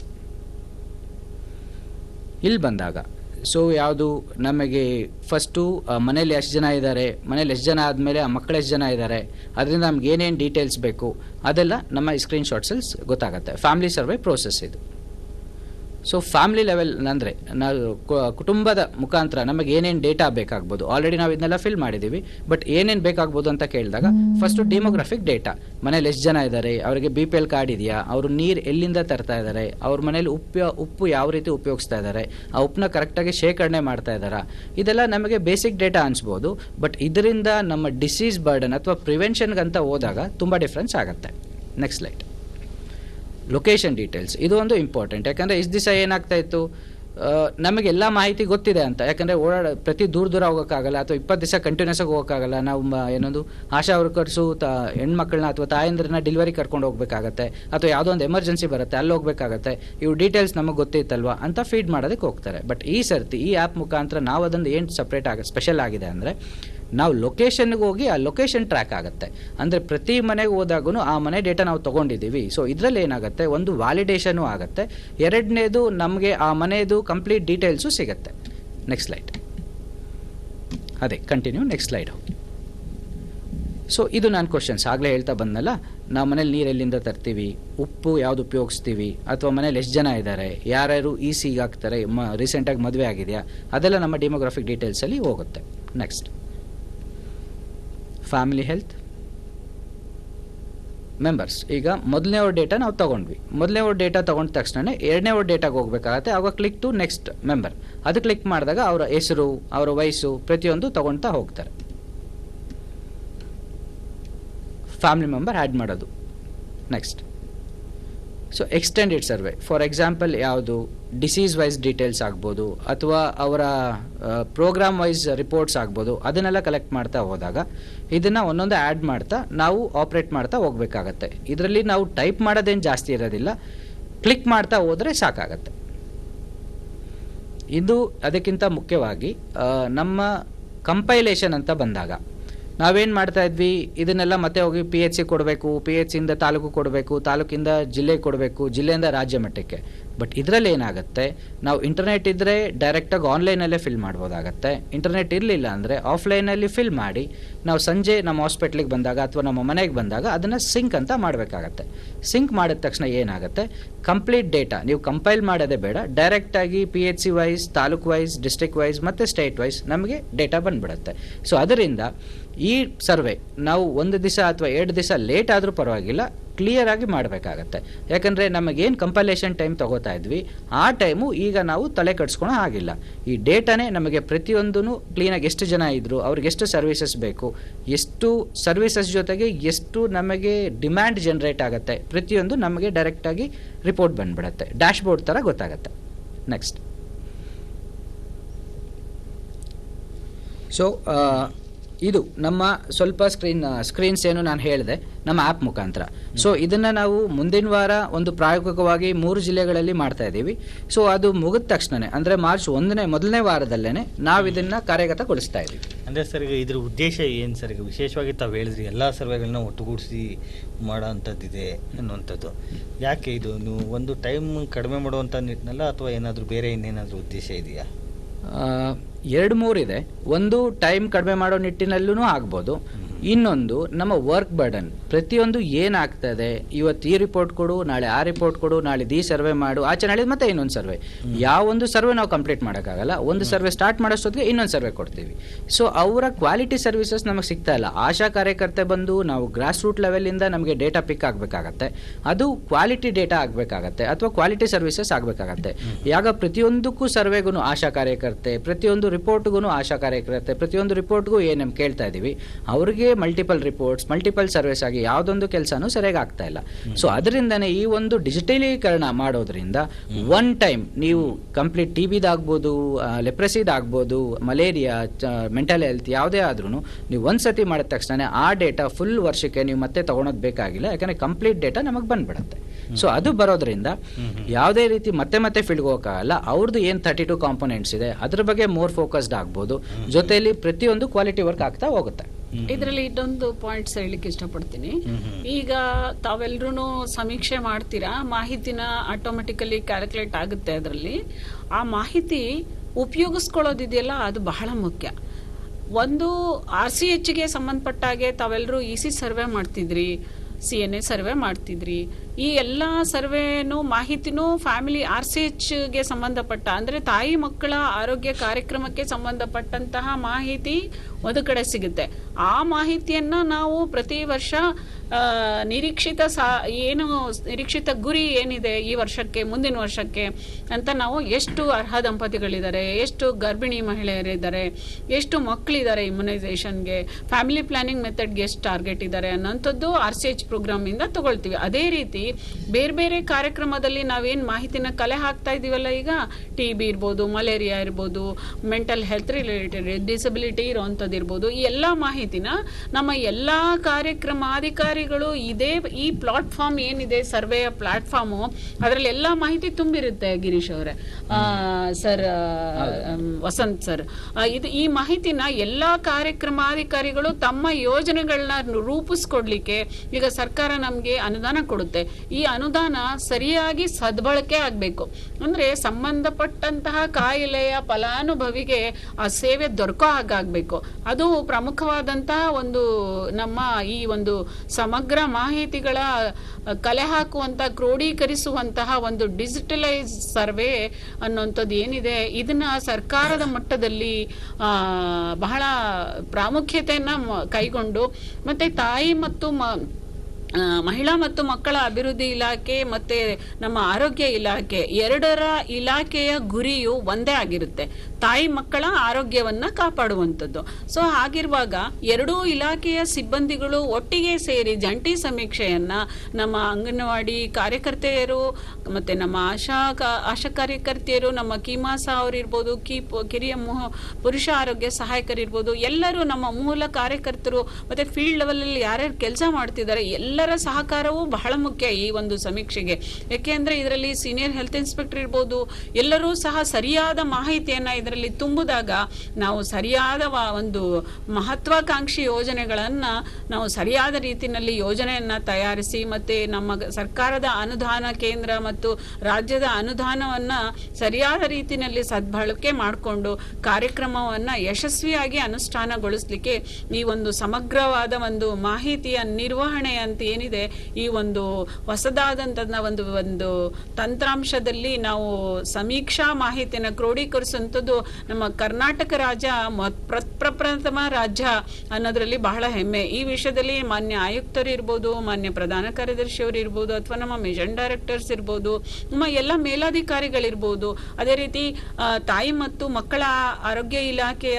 ಇಲ್ಲಿ ಬಂದಾಗ ಸೊ ಯಾವುದು ನಮಗೆ ಫಸ್ಟು ಮನೇಲಿ ಎಷ್ಟು ಜನ ಇದ್ದಾರೆ ಮನೇಲಿ ಎಷ್ಟು ಜನ ಆದಮೇಲೆ ಆ ಮಕ್ಕಳು ಎಷ್ಟು ಜನ ಇದ್ದಾರೆ ಅದರಿಂದ ನಮ್ಗೆ ಏನೇನು ಡೀಟೇಲ್ಸ್ ಬೇಕು ಅದೆಲ್ಲ ನಮ್ಮ ಈ ಸ್ಕ್ರೀನ್ ಶಾಟ್ಸಲ್ಲಿ ಗೊತ್ತಾಗುತ್ತೆ ಫ್ಯಾಮಿಲಿ ಸರ್ವೆ ಪ್ರೋಸೆಸ್ ಇದು ಸೊ ಫ್ಯಾಮಿಲಿ ಲೆವೆಲ್ ಅಂದರೆ ನಾವು ಕು- ಕುಟುಂಬದ ಮುಖಾಂತರ ನಮಗೆ ಏನೇನು ಡೇಟಾ ಬೇಕಾಗ್ಬೋದು ಆಲ್ರೆಡಿ ನಾವು ಇದನ್ನೆಲ್ಲ ಫಿಲ್ ಮಾಡಿದ್ದೀವಿ ಬಟ್ ಏನೇನು ಬೇಕಾಗ್ಬೋದು ಅಂತ ಕೇಳಿದಾಗ ಫಸ್ಟು ಡಿಮೋಗ್ರಫಿಕ್ ಡೇಟಾ ಮನೇಲಿ ಎಷ್ಟು ಜನ ಇದ್ದಾರೆ ಅವರಿಗೆ ಬಿ ಪಿ ಎಲ್ ಕಾರ್ಡ್ ಇದೆಯಾ ಅವರು ನೀರು ಎಲ್ಲಿಂದ ತರ್ತಾ ಇದ್ದಾರೆ ಅವ್ರ ಮನೇಲಿ ಉಪ್ಪು ಉಪ್ಪು ಯಾವ ರೀತಿ ಉಪಯೋಗಿಸ್ತಾ ಇದ್ದಾರೆ ಆ ಉಪ್ಪನ್ನ ಕರೆಕ್ಟಾಗಿ ಶೇಖರಣೆ ಮಾಡ್ತಾ ಇದ್ದಾರಾ ಇದೆಲ್ಲ ನಮಗೆ ಬೇಸಿಕ್ ಡೇಟಾ ಅನಿಸ್ಬೋದು ಬಟ್ ಇದರಿಂದ ನಮ್ಮ ಡಿಸೀಸ್ ಬರ್ಡನ್ ಅಥವಾ ಪ್ರಿವೆನ್ಷನ್ಗಂತ ಹೋದಾಗ ತುಂಬ ಡಿಫ್ರೆನ್ಸ್ ಆಗುತ್ತೆ ನೆಕ್ಸ್ಟ್ ಸ್ಲೈಡ್ ಲೊಕೇಶನ್ ಡೀಟೇಲ್ಸ್ ಇದು ಒಂದು ಇಂಪಾರ್ಟೆಂಟ್ ಯಾಕಂದರೆ ಇಷ್ಟು ದಿವಸ ಏನಾಗ್ತಾ ಇತ್ತು ಆ, ನಮಗೆಲ್ಲ ಮಾಹಿತಿ ಗೊತ್ತಿದೆ ಅಂತ ಯಾಕಂದರೆ ಓಡಾಡ ಪ್ರತಿ ದೂರ ದೂರ ಹೋಗೋಕ್ಕಾಗಲ್ಲ ಅಥವಾ ಇಪ್ಪತ್ತು ದಿವಸ ಕಂಟಿನ್ಯೂಸ್ ಆಗಿ ಹೋಗೋಕ್ಕಾಗಲ್ಲ ನಾವು ಮ- ಏನೊಂದು ಆಶಾ ವರ್ಕರ್ಸು ತ ಹೆಣ್ಮಕ್ಳನ್ನ ಅಥವಾ ತಾಯಂದ್ರನ್ನ ಡಿಲಿವರಿ ಕರ್ಕೊಂಡು ಹೋಗ್ಬೇಕಾಗತ್ತೆ ಅಥವಾ ಯಾವುದೋ ಒಂದು ಎಮರ್ಜೆನ್ಸಿ ಬರುತ್ತೆ ಅಲ್ಲಿ ಹೋಗ್ಬೇಕಾಗತ್ತೆ ಇವು ಡೀಟೇಲ್ಸ್ ನಮಗೆ ಗೊತ್ತಿತ್ತಲ್ವಾ ಅಂತ ಫೀಡ್ ಮಾಡೋದಕ್ಕೆ ಹೋಗ್ತಾರೆ ಬಟ್ ಈ ಸರ್ತಿ ಈ ಆ್ಯಪ್ ಮುಖಾಂತರ ನಾವು ಅದನ್ನು ಏನು ಸಪ್ರೇಟ್ ಆಗ ಸ್ಪೆಷಲ್ ಆಗಿದೆ ಅಂದರೆ ನಾವು ಲೊಕೇಶನ್ಗೆ ಹೋಗಿ ಆ ಲೊಕೇಶನ್ ಟ್ರ್ಯಾಕ್ ಆಗುತ್ತೆ ಅಂದರೆ ಪ್ರತಿ ಮನೆಗೆ ಹೋದಾಗೂ ಆ ಮನೆ ಡೇಟಾ ನಾವು ತೊಗೊಂಡಿದ್ದೀವಿ ಸೊ ಇದರಲ್ಲಿ ಏನಾಗುತ್ತೆ ಒಂದು ವ್ಯಾಲಿಡೇಷನು ಆಗುತ್ತೆ ಎರಡನೇದು ನಮಗೆ ಆ ಮನೆಯದು ಕಂಪ್ಲೀಟ್ ಡೀಟೇಲ್ಸು ಸಿಗುತ್ತೆ ನೆಕ್ಸ್ಟ್ ಸ್ಲೈಡ್ ಅದೇ ಕಂಟಿನ್ಯೂ ನೆಕ್ಸ್ಟ್ ಸ್ಲೈಡ್ ಸೊ ಇದು ನಾನು ಕ್ವಶನ್ಸ್ ಆಗಲೇ ಹೇಳ್ತಾ ಬಂದನಲ್ಲ ನಾವು ಮನೇಲಿ ನೀರು ಎಲ್ಲಿಂದ ತರ್ತೀವಿ ಉಪ್ಪು ಯಾವ್ದು ಉಪಯೋಗಿಸ್ತೀವಿ ಅಥವಾ ಮನೇಲಿ ಎಷ್ಟು ಜನ ಇದ್ದಾರೆ ಯಾರ್ಯಾರು ಈ ಸಿಗೆ ಹಾಕ್ತಾರೆ ಮ ರೀಸೆಂಟಾಗಿ ಮದುವೆ ಆಗಿದೆಯಾ ಅದೆಲ್ಲ ನಮ್ಮ ಡಿಮೋಗ್ರಾಫಿಕ್ ಡೀಟೇಲ್ಸಲ್ಲಿ ಹೋಗುತ್ತೆ ನೆಕ್ಸ್ಟ್ ಫ್ಯಾಮಿಲಿ ಹೆಲ್ತ್ ಮೆಂಬರ್ಸ್ ಈಗ ಮೊದಲನೇ ಅವ್ರ ಡೇಟಾ ನಾವು ತೊಗೊಂಡ್ವಿ ಮೊದಲನೇ ಅವ್ರ ಡೇಟಾ ತೊಗೊಂಡ ತಕ್ಷಣ ಎರಡನೇ ಅವ್ರ ಡೇಟಾಗೆ ಹೋಗ್ಬೇಕಾಗತ್ತೆ ಆವಾಗ ಕ್ಲಿಕ್ ಟು ನೆಕ್ಸ್ಟ್ ಮೆಂಬರ್ ಅದು ಕ್ಲಿಕ್ ಮಾಡಿದಾಗ ಅವರ ಹೆಸರು ಅವರ ವಯಸ್ಸು ಪ್ರತಿಯೊಂದು ತೊಗೊಳ್ತಾ ಹೋಗ್ತಾರೆ ಫ್ಯಾಮಿಲಿ ಮೆಂಬರ್ ಆ್ಯಡ್ ಮಾಡೋದು next so extended survey for example ಯಾವುದು ಡಿಸೀಸ್ ವೈಸ್ ಡೀಟೇಲ್ಸ್ ಆಗ್ಬೋದು ಅಥವಾ ಅವರ ಪ್ರೋಗ್ರಾಮ್ ವೈಸ್ ರಿಪೋರ್ಟ್ಸ್ ಆಗ್ಬೋದು ಅದನ್ನೆಲ್ಲ ಕಲೆಕ್ಟ್ ಮಾಡ್ತಾ ಹೋದಾಗ ಇದನ್ನು ಒಂದೊಂದು ಆ್ಯಡ್ ಮಾಡ್ತಾ ನಾವು ಆಪ್ರೇಟ್ ಮಾಡ್ತಾ ಹೋಗ್ಬೇಕಾಗತ್ತೆ ಇದರಲ್ಲಿ ನಾವು ಟೈಪ್ ಮಾಡೋದೇನು ಜಾಸ್ತಿ ಇರೋದಿಲ್ಲ ಕ್ಲಿಕ್ ಮಾಡ್ತಾ ಹೋದರೆ ಸಾಕಾಗತ್ತೆ ಇದು ಅದಕ್ಕಿಂತ ಮುಖ್ಯವಾಗಿ ಆ, ನಮ್ಮ ಕಂಪೈಲೇಷನ್ ಅಂತ ಬಂದಾಗ ನಾವೇನು ಮಾಡ್ತಾ ಇದ್ವಿ ಇದನ್ನೆಲ್ಲ ಮತ್ತೆ ಹೋಗಿ ಪಿ ಎಚ್ ಸಿ ಕೊಡಬೇಕು ಪಿ ಎಚ್ ಸಿಯಿಂದ ತಾಲೂಕು ಕೊಡಬೇಕು ತಾಲೂಕಿಂದ ಜಿಲ್ಲೆಗೆ ಕೊಡಬೇಕು ಜಿಲ್ಲೆಯಿಂದ ರಾಜ್ಯ ಮಟ್ಟಕ್ಕೆ ಬಟ್ ಇದರಲ್ಲಿ ಏನಾಗುತ್ತೆ ನಾವು ಇಂಟರ್ನೆಟ್ ಇದ್ದರೆ ಡೈರೆಕ್ಟಾಗಿ ಆನ್ಲೈನಲ್ಲೇ ಫಿಲ್ ಮಾಡ್ಬೋದಾಗತ್ತೆ ಇಂಟರ್ನೆಟ್ ಇರಲಿಲ್ಲ ಅಂದರೆ ಆಫ್ಲೈನಲ್ಲಿ ಫಿಲ್ ಮಾಡಿ ನಾವು ಸಂಜೆ ನಮ್ಮ ಹಾಸ್ಪಿಟ್ಲಿಗೆ ಬಂದಾಗ ಅಥವಾ ನಮ್ಮ ಮನೆಗೆ ಬಂದಾಗ ಅದನ್ನು ಸಿಂಕ್ ಅಂತ ಮಾಡಬೇಕಾಗತ್ತೆ ಸಿಂಕ್ ಮಾಡಿದ ತಕ್ಷಣ ಏನಾಗುತ್ತೆ ಕಂಪ್ಲೀಟ್ ಡೇಟಾ ನೀವು ಕಂಪೈಲ್ ಮಾಡೋದೇ ಬೇಡ ಡೈರೆಕ್ಟಾಗಿ P H C wise taluk wise district wise ಮತ್ತು ಸ್ಟೇಟ್ ವೈಸ್ ನಮಗೆ ಡೇಟಾ ಬಂದ್ಬಿಡುತ್ತೆ ಸೊ ಅದರಿಂದ ಈ ಸರ್ವೆ ನಾವು ಒಂದು ದಿವಸ ಅಥವಾ ಎರಡು ದಿವಸ ಲೇಟ್ ಆದರೂ ಪರವಾಗಿಲ್ಲ ಕ್ಲಿಯರ್ ಆಗಿ ಮಾಡಬೇಕಾಗತ್ತೆ ಯಾಕಂದರೆ ನಮಗೇನು ಕಂಪೈಲೇಷನ್ ಟೈಮ್ ತಗೋತಾ ಇದ್ವಿ ಆ ಟೈಮು ಈಗ ನಾವು ತಲೆ ಕಟ್ಸ್ಕೊಳೋ ಆಗಿಲ್ಲ ಈ ಡೇಟಾನೇ ನಮಗೆ ಪ್ರತಿಯೊಂದೂ ಕ್ಲೀನಾಗಿ ಎಷ್ಟು ಜನ ಇದ್ದರು ಅವ್ರಿಗೆ ಎಷ್ಟು ಸರ್ವಿಸಸ್ ಬೇಕು ಎಷ್ಟು ಸರ್ವಿಸಸ್ ಜೊತೆಗೆ ಎಷ್ಟು ನಮಗೆ ಡಿಮ್ಯಾಂಡ್ ಜನ್ರೇಟ್ ಆಗುತ್ತೆ ಪ್ರತಿಯೊಂದು ನಮಗೆ ಡೈರೆಕ್ಟಾಗಿ ರಿಪೋರ್ಟ್ ಬಂದ್ಬಿಡುತ್ತೆ ಡ್ಯಾಶ್ಬೋರ್ಡ್ ಥರ ಗೊತ್ತಾಗುತ್ತೆ ನೆಕ್ಸ್ಟ್ ಸೊ ಇದು ನಮ್ಮ ಸ್ವಲ್ಪ ಸ್ಕ್ರೀನ್ ಸ್ಕ್ರೀನ್ಸ್ ಏನು ನಾನು ಹೇಳಿದೆ ನಮ್ಮ ಆ್ಯಪ್ ಮುಖಾಂತರ ಸೊ ಇದನ್ನು ನಾವು ಮುಂದಿನ ವಾರ ಒಂದು ಪ್ರಾಯೋಗಿಕವಾಗಿ ಮೂರು ಜಿಲ್ಲೆಗಳಲ್ಲಿ ಮಾಡ್ತಾ ಇದ್ದೀವಿ ಸೊ ಅದು ಮುಗಿದ ತಕ್ಷಣನೇ ಅಂದರೆ ಮಾರ್ಚ್ ಒಂದನೇ ಮೊದಲನೇ ವಾರದಲ್ಲೇ ನಾವು ಇದನ್ನು ಕಾರ್ಯಗತಗೊಳಿಸ್ತಾ ಇದ್ದೀವಿ ಅಂದರೆ ಸರ್ ಈಗ ಇದ್ರ ಉದ್ದೇಶ ಏನು ಸರ್ ಈಗ ವಿಶೇಷವಾಗಿ ತಾವು ಹೇಳಿದ್ರಿ ಎಲ್ಲ ಸರ್ವೆಗಳನ್ನ ಒಟ್ಟುಗೂಡಿಸಿ ಮಾಡೋ ಅಂಥದ್ದಿದೆ ಅನ್ನುವಂಥದ್ದು ಯಾಕೆ ಇದು ನೀವು ಒಂದು ಟೈಮ್ ಕಡಿಮೆ ಮಾಡುವಂಥ ನಿಟ್ಟಿನಲ್ಲ ಅಥವಾ ಏನಾದರೂ ಬೇರೆ ಇನ್ನೇನಾದರೂ ಉದ್ದೇಶ ಇದೆಯಾ ಆ, ಎರಡು ಮೂರಿದೆ ಒಂದು ಟೈಮ್ ಕಡಿಮೆ ಮಾಡೋ ನಿಟ್ಟಿನಲ್ಲೂ ಆಗ್ಬೋದು ಇನ್ನೊಂದು ನಮ್ಮ ವರ್ಕ್ ಬರ್ಡನ್ ಪ್ರತಿಯೊಂದು ಏನಾಗ್ತದೆ ಇವತ್ತು ಈ ರಿಪೋರ್ಟ್ ಕೊಡು ನಾಳೆ ಆ ರಿಪೋರ್ಟ್ ಕೊಡು ನಾಳೆ ಈ ಸರ್ವೆ ಮಾಡು ಆಚೆ ನಾಳೆ ಮತ್ತೆ ಇನ್ನೊಂದು ಸರ್ವೆ ಯಾವ ಒಂದು ಸರ್ವೆ ನಾವು ಕಂಪ್ಲೀಟ್ ಮಾಡೋಕ್ಕಾಗಲ್ಲ ಒಂದು ಸರ್ವೆ ಸ್ಟಾರ್ಟ್ ಮಾಡೋಷ್ಟೊತ್ತಿಗೆ ಇನ್ನೊಂದು ಸರ್ವೆ ಕೊಡ್ತೀವಿ ಸೊ ಅವರ ಕ್ವಾಲಿಟಿ ಸರ್ವಿಸಸ್ ನಮಗೆ ಸಿಗ್ತಾ ಇಲ್ಲ ಆಶಾ ಕಾರ್ಯಕರ್ತೆ ಬಂದು ನಾವು ಗ್ರಾಸ್ ರೂಟ್ ಲೆವೆಲಿಂದ ನಮಗೆ ಡೇಟಾ ಪಿಕ್ ಆಗಬೇಕಾಗತ್ತೆ ಅದು ಕ್ವಾಲಿಟಿ ಡೇಟಾ ಆಗಬೇಕಾಗತ್ತೆ ಅಥವಾ ಕ್ವಾಲಿಟಿ ಸರ್ವಿಸಸ್ ಆಗಬೇಕಾಗತ್ತೆ ಯಾಗ ಪ್ರತಿಯೊಂದಕ್ಕೂ ಸರ್ವೆಗೂ ಆಶಾ ಕಾರ್ಯಕರ್ತೆ ಪ್ರತಿಯೊಂದು ರಿಪೋರ್ಟ್ಗೂ ಆಶಾ ಕಾರ್ಯಕರ್ತೆ ಪ್ರತಿಯೊಂದು ರಿಪೋರ್ಟ್ಗೂ ಏನೇನು ಕೇಳ್ತಾ ಇದ್ದೀವಿ ಅವ್ರಿಗೆ ಮಲ್ಟಿಪಲ್ ರಿಪೋರ್ಟ್ಸ್ ಮಲ್ಟಿಪಲ್ ಸರ್ವಿಸ್ ಆಗಿ ಯಾವುದೊಂದು ಕೆಲಸನೂ ಸರಿಯಾಗಿ ಆಗ್ತಾ ಇಲ್ಲ ಸೊ ಅದರಿಂದನೇ ಈ ಒಂದು ಡಿಜಿಟಲೀಕರಣ ಮಾಡೋದ್ರಿಂದ ಒನ್ ಟೈಮ್ ನೀವು ಕಂಪ್ಲೀಟ್ ಟಿ ಬಿದಾಗ್ಬೋದು ಲೆಪ್ರೆಸಿದಾಗ್ಬೋದು ಮಲೇರಿಯಾ ಮೆಂಟಲ್ ಹೆಲ್ತ್ ಯಾವುದೇ ಆದ್ರೂ ನೀವು ಒಂದು ಸತಿ ಮಾಡಿದ ತಕ್ಷಣ ಆ ಡೇಟಾ ಫುಲ್ ವರ್ಷಕ್ಕೆ ನೀವು ಮತ್ತೆ ತಗೊಳೋದು ಬೇಕಾಗಿಲ್ಲ ಯಾಕಂದ್ರೆ ಕಂಪ್ಲೀಟ್ ಡೇಟಾ ನಮಗೆ ಬಂದ್ಬಿಡುತ್ತೆ ಸೊ ಅದು ಬರೋದ್ರಿಂದ ಯಾವುದೇ ರೀತಿ ಮತ್ತೆ ಮತ್ತೆ ಫೀಲ್ಡ್ಗೆ ಹೋಗೋಕ್ಕಾಗಲ್ಲ ಅವ್ರದ್ದು ಏನು ತರ್ಟಿ ಟು ಕಾಂಪೊನೆಂಟ್ಸ್ ಇದೆ ಅದ್ರ ಬಗ್ಗೆ ಮೋರ್ ಫೋಕಸ್ಡ್ ಆಗ್ಬೋದು ಜೊತೆಯಲ್ಲಿ ಪ್ರತಿಯೊಂದು ಕ್ವಾಲಿಟಿ ವರ್ಕ್ ಆಗ್ತಾ ಹೋಗುತ್ತೆ ಇದರಲ್ಲಿ ಇದೊಂದು ಪಾಯಿಂಟ್ಸ್ ಹೇಳಲಿಕ್ಕೆ ಇಷ್ಟಪಡ್ತೀನಿ ಈಗ ತಾವೆಲ್ರೂ ಸಮೀಕ್ಷೆ ಮಾಡ್ತೀರಾ ಮಾಹಿತಿನ ಆಟೋಮೆಟಿಕಲಿ ಕ್ಯಾಲ್ಕುಲೇಟ್ ಆಗುತ್ತೆ ಅದರಲ್ಲಿ ಆ ಮಾಹಿತಿ ಉಪಯೋಗಿಸ್ಕೊಳ್ಳೋದಿದೆಯಲ್ಲ ಅದು ಬಹಳ ಮುಖ್ಯ ಒಂದು ಆರ್ ಸಿ ಎಚ್ಗೆ ಸಂಬಂಧಪಟ್ಟಾಗೆ ತಾವೆಲ್ಲರೂ ಇ ಸಿ ಸರ್ವೆ ಮಾಡ್ತಿದ್ರಿ ಸಿ ಎನ್ ಎ ಸರ್ವೆ ಮಾಡ್ತಿದ್ರಿ ಈ ಎಲ್ಲ ಸರ್ವೆನು ಮಾಹಿತಿನೂ ಫ್ಯಾಮಿಲಿ ಆರ್ ಸಿ ಎಚ್ಗೆ ಸಂಬಂಧಪಟ್ಟ ಅಂದರೆ ತಾಯಿ ಮಕ್ಕಳ ಆರೋಗ್ಯ ಕಾರ್ಯಕ್ರಮಕ್ಕೆ ಸಂಬಂಧಪಟ್ಟಂತಹ ಮಾಹಿತಿ ಒಂದು ಕಡೆ ಸಿಗುತ್ತೆ ಆ ಮಾಹಿತಿಯನ್ನು ನಾವು ಪ್ರತಿ ವರ್ಷ ಆ, ನಿರೀಕ್ಷಿತ ಸಾ ಏನು ನಿರೀಕ್ಷಿತ ಗುರಿ ಏನಿದೆ ಈ ವರ್ಷಕ್ಕೆ ಮುಂದಿನ ವರ್ಷಕ್ಕೆ ಅಂತ ನಾವು ಎಷ್ಟು ಅರ್ಹ ದಂಪತಿಗಳಿದ್ದಾರೆ ಎಷ್ಟು ಗರ್ಭಿಣಿ ಮಹಿಳೆಯರಿದ್ದಾರೆ ಎಷ್ಟು ಮಕ್ಕಳಿದ್ದಾರೆ ಇಮ್ಯುನೈಸೇಷನ್ಗೆ ಫ್ಯಾಮಿಲಿ ಪ್ಲಾನಿಂಗ್ ಮೆಥಡ್ಗೆ ಎಷ್ಟು ಟಾರ್ಗೆಟ್ ಇದ್ದಾರೆ ಅನ್ನೋಂಥದ್ದು ಆರ್ ಸಿ ಎಚ್ ಪ್ರೋಗ್ರಾಮಿಂದ ತಗೊಳ್ತೀವಿ ಅದೇ ರೀತಿ ಬೇರೆ ಬೇರೆ ಕಾರ್ಯಕ್ರಮದಲ್ಲಿ ನಾವೇನು ಮಾಹಿತಿನ ಕಲೆ ಹಾಕ್ತಾ ಇದೀವಲ್ಲ ಈಗ ಟಿ ಬಿ ಇರ್ಬೋದು ಮಲೇರಿಯಾ ಇರ್ಬೋದು ಮೆಂಟಲ್ ಹೆಲ್ತ್ ರಿಲೇಟೆಡ್ ಡಿಸಬಿಲಿಟಿ ಇರೋವಂಥದ್ದು ಇರ್ಬೋದು ಈ ಎಲ್ಲ ಮಾಹಿತಿನ ನಮ್ಮ ಎಲ್ಲ ಕಾರ್ಯಕ್ರಮಾಧಿಕಾರಿಗಳು ಇದೇ ಈ ಪ್ಲಾಟ್ಫಾರ್ಮ್ ಏನಿದೆ ಸರ್ವೆಯ ಪ್ಲಾಟ್ಫಾರ್ಮು ಅದರಲ್ಲಿ ಎಲ್ಲ ಮಾಹಿತಿ ತುಂಬಿರುತ್ತೆ ಗಿರೀಶ್ ಅವರೇ ಸರ್ ವಸಂತ್ ಸರ್ ಇದು ಈ ಮಾಹಿತಿನ ಎಲ್ಲ ಕಾರ್ಯಕ್ರಮಾಧಿಕಾರಿಗಳು ತಮ್ಮ ಯೋಜನೆಗಳನ್ನ ರೂಪಿಸ್ಕೊಡ್ಲಿಕ್ಕೆ ಈಗ ಸರ್ಕಾರ ನಮಗೆ ಅನುದಾನ ಕೊಡುತ್ತೆ ಈ ಅನುದಾನ ಸರಿಯಾಗಿ ಸದ್ಬಳಕೆ ಆಗಬೇಕು ಅಂದ್ರೆ ಸಂಬಂಧಪಟ್ಟಂತಹ ಕಾಯಿಲೆಯ ಫಲಾನುಭವಿಗೆ ಆ ಸೇವೆ ದೊರಕೋ ಹಾಗಾಗಬೇಕು ಅದು ಪ್ರಮುಖವಾದಂತಹ ಒಂದು ನಮ್ಮ ಈ ಒಂದು ಸಮಗ್ರ ಮಾಹಿತಿಗಳ ಕಲೆ ಹಾಕುವಂತ ಕ್ರೋಢೀಕರಿಸುವಂತಹ ಒಂದು ಡಿಜಿಟಲೈಸ್ ಸರ್ವೆ ಅನ್ನುವಂಥದ್ದು ಏನಿದೆ ಇದನ್ನ ಸರ್ಕಾರದ ಮಟ್ಟದಲ್ಲಿ ಆ, ಬಹಳ ಪ್ರಾಮುಖ್ಯತೆಯನ್ನ ಮ- ಕೈಗೊಂಡು ಮತ್ತೆ ತಾಯಿ ಮತ್ತು ಮ ಆ, ಮಹಿಳಾ ಮತ್ತು ಮಕ್ಕಳ ಅಭಿವೃದ್ಧಿ ಇಲಾಖೆ ಮತ್ತೆ ನಮ್ಮ ಆರೋಗ್ಯ ಇಲಾಖೆ ಎರಡರ ಇಲಾಖೆಯ ಗುರಿಯು ಒಂದೇ ಆಗಿರುತ್ತೆ ತಾಯಿ ಮಕ್ಕಳ ಆರೋಗ್ಯವನ್ನ ಕಾಪಾಡುವಂಥದ್ದು ಸೊ ಹಾಗಿರುವಾಗ ಎರಡೂ ಇಲಾಖೆಯ ಸಿಬ್ಬಂದಿಗಳು ಒಟ್ಟಿಗೆ ಸೇರಿ ಜಂಟಿ ಸಮೀಕ್ಷೆಯನ್ನ ನಮ್ಮ ಅಂಗನವಾಡಿ ಕಾರ್ಯಕರ್ತೆಯರು ಮತ್ತೆ ನಮ್ಮ ಆಶಾ ಕ- ಆಶಾ ಕಾರ್ಯಕರ್ತೆಯರು ನಮ್ಮ ಕಿಮಾಸ ಅವರಿರ್ಬೋದು ಕಿ ಪ- ಕಿರಿಯ ಮು- ಪುರುಷ ಆರೋಗ್ಯ ಸಹಾಯಕರಿರ್ಬೋದು ಎಲ್ಲರೂ ನಮ್ಮ ಮೂಲ ಕಾರ್ಯಕರ್ತರು ಮತ್ತೆ ಫೀಲ್ಡ್ ಲೆವೆಲಲ್ಲಿ ಯಾರ್ಯಾರು ಕೆಲಸ ಮಾಡ್ತಿದ್ದಾರೆ ಎಲ್ಲರ ಸಹಕಾರವೂ ಬಹಳ ಮುಖ್ಯ ಈ ಒಂದು ಸಮೀಕ್ಷೆಗೆ ಯಾಕೆಂದ್ರೆ ಇದರಲ್ಲಿ ಸೀನಿಯರ್ ಹೆಲ್ತ್ ಇನ್ಸ್ಪೆಕ್ಟರ್ ಇರ್ಬೋದು ಎಲ್ಲರೂ ಸಹ ಸರಿಯಾದ ಮಾಹಿತಿಯನ್ನ ಇದರಲ್ಲಿ ತುಂಬುದಾಗ ನಾವು ಸರಿಯಾದ ವ- ಒಂದು ಮಹತ್ವಾಕಾಂಕ್ಷಿ ಯೋಜನೆಗಳನ್ನ ನಾವು ಸರಿಯಾದ ರೀತಿಯಲ್ಲಿ ಯೋಜನೆಯನ್ನ ತಯಾರಿಸಿ ಮತ್ತೆ ನಮ್ಮ ಗ- ಸರ್ಕಾರದ ಅನುದಾನ ಕೇಂದ್ರ ಮತ್ತು ರಾಜ್ಯದ ಅನುದಾನವನ್ನ ಸರಿಯಾದ ರೀತಿಯಲ್ಲಿ ಸದ್ಬಳಕೆ ಮಾಡಿಕೊಂಡು ಕಾರ್ಯಕ್ರಮವನ್ನ ಯಶಸ್ವಿಯಾಗಿ ಅನುಷ್ಠಾನಗೊಳಿಸ್ಲಿಕ್ಕೆ ಈ ಒಂದು ಸಮಗ್ರವಾದ ಒಂದು ಮಾಹಿತಿಯ ನಿರ್ವಹಣೆ ಅಂತ ಏನಿದೆ ಈ ಒಂದು ಹೊಸದಾದಂತ ಒಂದು ಒಂದು ತಂತ್ರಾಂಶದಲ್ಲಿ ನಾವು ಸಮೀಕ್ಷಾ ಮಾಹಿತಿಯನ್ನು ಕ್ರೋಢೀಕರಿಸುವಂಥದ್ದು ನಮ್ಮ ಕರ್ನಾಟಕ ರಾಜ್ಯ ಮೊತ್- ಪ್ರ- ಪ್ರಪ್ರಥಮ ರಾಜ್ಯ ಅನ್ನೋದ್ರಲ್ಲಿ ಬಹಳ ಹೆಮ್ಮೆ ಈ ವಿಷಯದಲ್ಲಿ ಮಾನ್ಯ ಆಯುಕ್ತರು ಇರ್ಬೋದು ಮಾನ್ಯ ಪ್ರಧಾನ ಕಾರ್ಯದರ್ಶಿಯವರು ಇರ್ಬೋದು ಅಥವಾ ನಮ್ಮ ಮಿಷನ್ ಡೈರೆಕ್ಟರ್ಸ್ ಇರ್ಬೋದು ನಮ್ಮ ಎಲ್ಲ ಮೇಲಾಧಿಕಾರಿಗಳಿರ್ಬೋದು ಅದೇ ರೀತಿ ಆ, ತಾಯಿ ಮತ್ತು ಮಕ್ಕಳ ಆರೋಗ್ಯ ಇಲಾಖೆಯ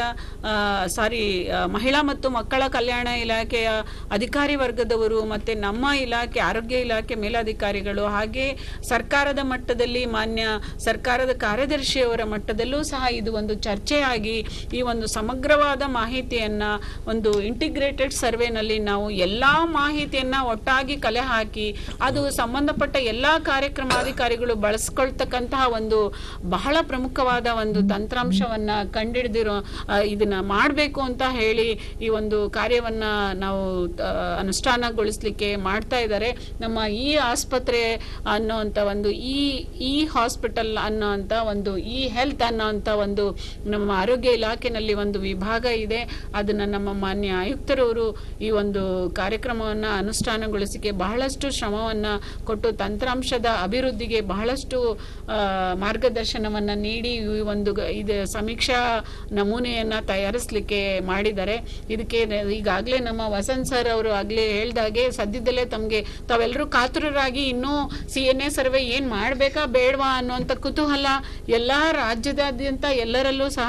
ಸಾರಿ ಮಹಿಳಾ ಮತ್ತು ಮಕ್ಕಳ ಕಲ್ಯಾಣ ಇಲಾಖೆಯ ಅಧಿಕಾರಿ ವರ್ಗದವರು ಮತ್ತೆ ನಮ್ಮ ಇಲಾಖೆ ಆರೋಗ್ಯ ಇಲಾಖೆ ಮೇಲಾಧಿಕಾರಿಗಳು ಹಾಗೆ ಸರ್ಕಾರದ ಮಟ್ಟದಲ್ಲಿ ಮಾನ್ಯ ಸರ್ಕಾರದ ಕಾರ್ಯದರ್ಶಿಯವರ ಮಟ್ಟದಲ್ಲೂ ಸಹ ಇದು ಒಂದು ಚರ್ಚೆಯಾಗಿ ಈ ಒಂದು ಸಮಗ್ರವಾದ ಮಾಹಿತಿಯನ್ನ ಒಂದು ಇಂಟಿಗ್ರೇಟೆಡ್ ಸರ್ವೆನಲ್ಲಿ ನಾವು ಎಲ್ಲಾ ಮಾಹಿತಿಯನ್ನ ಒಟ್ಟಾಗಿ ಕಲೆ ಹಾಕಿ ಅದು ಸಂಬಂಧಪಟ್ಟ ಎಲ್ಲಾ ಕಾರ್ಯಕ್ರಮಾಧಿಕಾರಿಗಳು ಬಳಸ್ಕೊಳ್ತಕ್ಕಂತಹ ಒಂದು ಬಹಳ ಪ್ರಮುಖವಾದ ಒಂದು ತಂತ್ರಾಂಶವನ್ನ ಕಂಡಿಡಿದಿರೋ ಆ, ಇದನ್ನ ಮಾಡಬೇಕು ಅಂತ ಹೇಳಿ ಈ ಒಂದು ಕಾರ್ಯವನ್ನ ನಾವು ಆ, ಅನುಷ್ಠಾನಗೊಳಿಸ್ಲಿಕ್ಕೆ ಮಾಡ್ತಾ ಇದ್ದಾರೆ ನಮ್ಮ ಈ ಆಸ್ಪತ್ರೆ ಅನ್ನೋಂಥ ಒಂದು ಈ ಈ ಹಾಸ್ಪಿಟಲ್ ಅನ್ನೋಂಥ ಒಂದು ಈ ಹೆಲ್ತ್ ಅನ್ನೋಂಥ ಒಂದು ನಮ್ಮ ಆರೋಗ್ಯ ಇಲಾಖೆನಲ್ಲಿ ಒಂದು ವಿಭಾಗ ಇದೆ ಅದನ್ನ ನಮ್ಮ ಮಾನ್ಯ ಆಯುಕ್ತರವರು ಈ ಒಂದು ಕಾರ್ಯಕ್ರಮವನ್ನು ಅನುಷ್ಠಾನಗೊಳಿಸಿಕೆ ಬಹಳಷ್ಟು ಶ್ರಮವನ್ನ ಕೊಟ್ಟು ತಂತ್ರಾಂಶದ ಅಭಿವೃದ್ಧಿಗೆ ಬಹಳಷ್ಟು ಆ, ಮಾರ್ಗದರ್ಶನವನ್ನ ನೀಡಿ ಈ ಒಂದು ಗ- ಇದು ಸಮೀಕ್ಷಾ ನಮೂನೆಯನ್ನ ತಯಾರಿಸಲಿಕ್ಕೆ ಮಾಡಿದ್ದಾರೆ ಇದಕ್ಕೆ ಈಗಾಗಲೇ ನಮ್ಮ ವಸಂತ್ ಸರ್ ಅವರು ಆಗ್ಲೇ ಹೇಳ್ದಾಗೆ ಸದ್ಯದಲ್ಲೇ ತಮಗೆ ತಾವೆಲ್ಲರೂ ಕಾತುರರಾಗಿ ಇನ್ನೂ ಸಿ ಎನ್ ಎ ಸರ್ವೆ ಏನ್ ಮಾಡ್ಬೇಕಾ ಬೇಡವಾ ಅನ್ನುವಂಥ ಕುತೂಹಲ ಎಲ್ಲಾ ರಾಜ್ಯದಾದ್ಯಂತ ಎಲ್ಲರಲ್ಲೂ ಸಹ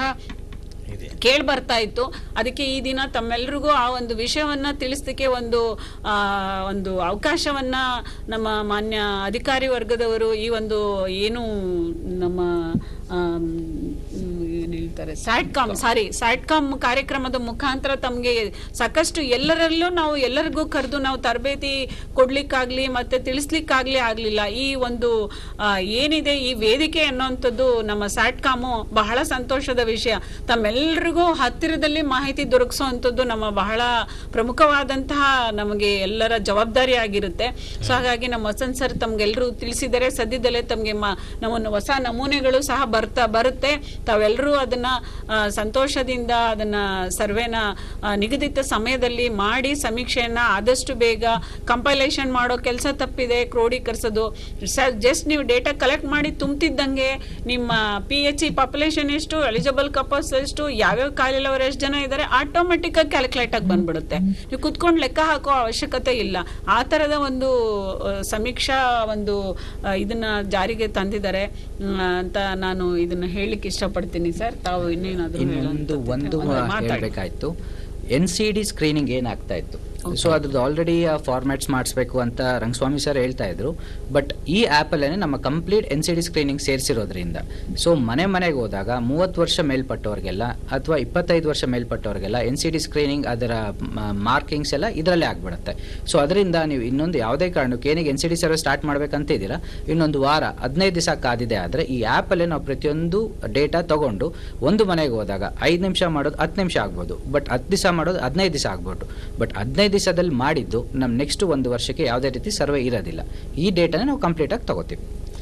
ಕೇಳಿ ಬರ್ತಾ ಇತ್ತು ಅದಕ್ಕೆ ಈ ದಿನ ತಮ್ಮೆಲ್ರಿಗೂ ಆ ಒಂದು ವಿಷಯವನ್ನ ತಿಳಿಸ್ಲಿಕ್ಕೆ ಒಂದು ಆ, ಒಂದು ಅವಕಾಶವನ್ನ ನಮ್ಮ ಮಾನ್ಯ ಅಧಿಕಾರಿ ವರ್ಗದವರು ಈ ಒಂದು ಏನು ನಮ್ಮ ಆಮ್, ಏನ್ ಹೇಳ್ತಾರೆ ಇದ್ದಾರೆ ಸ್ಯಾಟ್ಕಾಮ್ ಸಾರಿ ಸ್ಯಾಟ್ಕಾಮ್ ಕಾರ್ಯಕ್ರಮದ ಮುಖಾಂತರ ತಮಗೆ ಸಾಕಷ್ಟು ಎಲ್ಲರಲ್ಲೂ ನಾವು ಎಲ್ಲರಿಗೂ ಕರೆದು ನಾವು ತರಬೇತಿ ಕೊಡ್ಲಿಕ್ಕಾಗ್ಲಿ ಮತ್ತೆ ತಿಳಿಸ್ಲಿಕ್ಕಾಗ್ಲಿ ಆಗ್ಲಿಲ್ಲ ಈ ಒಂದು ಆ, ಏನಿದೆ ಈ ವೇದಿಕೆ ಅನ್ನೋಂಥದ್ದು ನಮ್ಮ ಸ್ಯಾಟ್ಕಾಮು ಬಹಳ ಸಂತೋಷದ ವಿಷಯ ತಮ್ಮೆಲ್ಲರಿಗೂ ಹತ್ತಿರದಲ್ಲಿ ಮಾಹಿತಿ ದೊರಕಿಸುವಂಥದ್ದು ನಮ್ಮ ಬಹಳ ಪ್ರಮುಖವಾದಂತಹ ನಮಗೆ ಎಲ್ಲರ ಜವಾಬ್ದಾರಿ ಆಗಿರುತ್ತೆ ಸೊ ಹಾಗಾಗಿ ನಮ್ಮ ವಸಂತ್ ಸರ್ ತಮ್ಗೆಲ್ಲರೂ ತಿಳಿಸಿದರೆ ಸದ್ಯದಲ್ಲೇ ತಮಗೆ ನಮ್ಮನ್ನು ಹೊಸ ನಮೂನೆಗಳು ಸಹ ಬರ್ತಾ ಬರುತ್ತೆ ತಾವೆಲ್ಲರೂ ಅದನ್ನ ಆ, ಸಂತೋಷದಿಂದ ಅದನ್ನ ಸರ್ವೆನ ಆ, ನಿಗದಿತ ಸಮಯದಲ್ಲಿ ಮಾಡಿ ಸಮೀಕ್ಷೆಯನ್ನ ಆದಷ್ಟು ಬೇಗ ಕಂಪೈಲೇಷನ್ ಮಾಡೋ ಕೆಲಸ ತಪ್ಪಿದೆ ಕ್ರೋಢೀಕರಿಸೋದು ಜಸ್ಟ್ ನೀವು ಡೇಟಾ ಕಲೆಕ್ಟ್ ಮಾಡಿ ತುಂಬ್ತಿದ್ದಂಗೆ ನಿಮ್ಮ ಪಿ ಎಚ್ ಇ ಪಾಪ್ಯುಲೇಷನ್ ಎಷ್ಟು ಎಲಿಜಿಬಲ್ ಕಪಲ್ಸ್ ಎಷ್ಟು ಯಾವ್ಯಾವ ಕಾಯಿಲೆಯವರು ಎಷ್ಟು ಜನ ಇದ್ದಾರೆ ಆಟೋಮೆಟಿಕ್ ಆಗಿ ಕ್ಯಾಲ್ಕುಲೇಟ್ ಆಗಿ ಬಂದ್ಬಿಡುತ್ತೆ ನೀವು ಕುತ್ಕೊಂಡು ಲೆಕ್ಕ ಹಾಕೋ ಅವಶ್ಯಕತೆ ಇಲ್ಲ ಆ ಥರದ ಒಂದು ಆ, ಸಮೀಕ್ಷಾ ಒಂದು ಆ, ಇದನ್ನ ಜಾರಿಗೆ ತಂದಿದ್ದಾರೆ ಮ್, ಅಂತ ನಾನು ಇದನ್ನ ಹೇಳಲಿಕ್ಕೆ ಇಷ್ಟಪಡ್ತೀನಿ ಸರ್ ತಾವು ಇನ್ನೇನಾದರೂ ಇನ್ನೊಂದು ಒಂದು ಹೇಳಬೇಕಾಯ್ತು ಎನ್ ಸಿ ಡಿ ಸ್ಕ್ರೀನಿಂಗ್ ಏನಾಗ್ತಾ ಇತ್ತು ಸೊ ಅದ್ರದ್ದು ಆಲ್ರೆಡಿ ಫಾರ್ಮ್ಯಾಟ್ಸ್ ಮಾಡಿಸ್ಬೇಕು ಅಂತ ರಂಗಸ್ವಾಮಿ ಸರ್ ಹೇಳ್ತಾ ಇದ್ರು ಬಟ್ ಈ ಆ್ಯಪಲ್ಲೇ ನಮ್ಮ complete N C D screening ಸೇರಿಸಿರೋದ್ರಿಂದ ಸೊ ಮನೆ ಮನೆಗೆ ಹೋದಾಗ ಮೂವತ್ತು ವರ್ಷ ಮೇಲ್ಪಟ್ಟವ್ರಿಗೆಲ್ಲ ಅಥವಾ ಇಪ್ಪತ್ತೈದು ವರ್ಷ ಮೇಲ್ಪಟ್ಟವ್ರಿಗೆಲ್ಲ ಎನ್ ಸಿ ಡಿ ಸ್ಕ್ರೀನಿಂಗ್ ಅದರ ಮಾರ್ಕಿಂಗ್ಸ್ ಎಲ್ಲ ಇದರಲ್ಲೇ ಆಗ್ಬಿಡುತ್ತೆ ಸೊ ಅದರಿಂದ ನೀವು ಇನ್ನೊಂದು ಯಾವುದೇ ಕಾರಣಕ್ಕೆ ಏನಿಗೆ N C D survey start ಮಾಡ್ಬೇಕಂತ ಇದ್ದೀರಾ ಇನ್ನೊಂದು ವಾರ ಹದಿನೈದು ದಿವಸ ಕಾದಿದೆ ಆದರೆ ಈ ಆ್ಯಪಲ್ಲೇ ನಾವು ಪ್ರತಿಯೊಂದು ಡೇಟಾ ತಗೊಂಡು ಒಂದು ಮನೆಗೆ ಹೋದಾಗ ಐದು ನಿಮಿಷ ಮಾಡೋದು ಹತ್ತು ನಿಮಿಷ ಆಗ್ಬೋದು ಬಟ್ ಹತ್ತು ದಿವಸ ಮಾಡೋದು ಹದಿನೈದು ದಿವಸ ಆಗ್ಬೋದು ಬಟ್ ಹದಿನೈದು ದಿವಸದಲ್ಲಿ ಮಾಡಿದ್ದು ನಮ್ಮ ನೆಕ್ಸ್ಟ್ ಒಂದು ವರ್ಷಕ್ಕೆ ಯಾವುದೇ ರೀತಿ ಸರ್ವೆ ಇರೋದಿಲ್ಲ ಈ ಡೇಟಾನ ನಾವು ಕಂಪ್ಲೀಟಾಗಿ ತಗೋತೀವಿ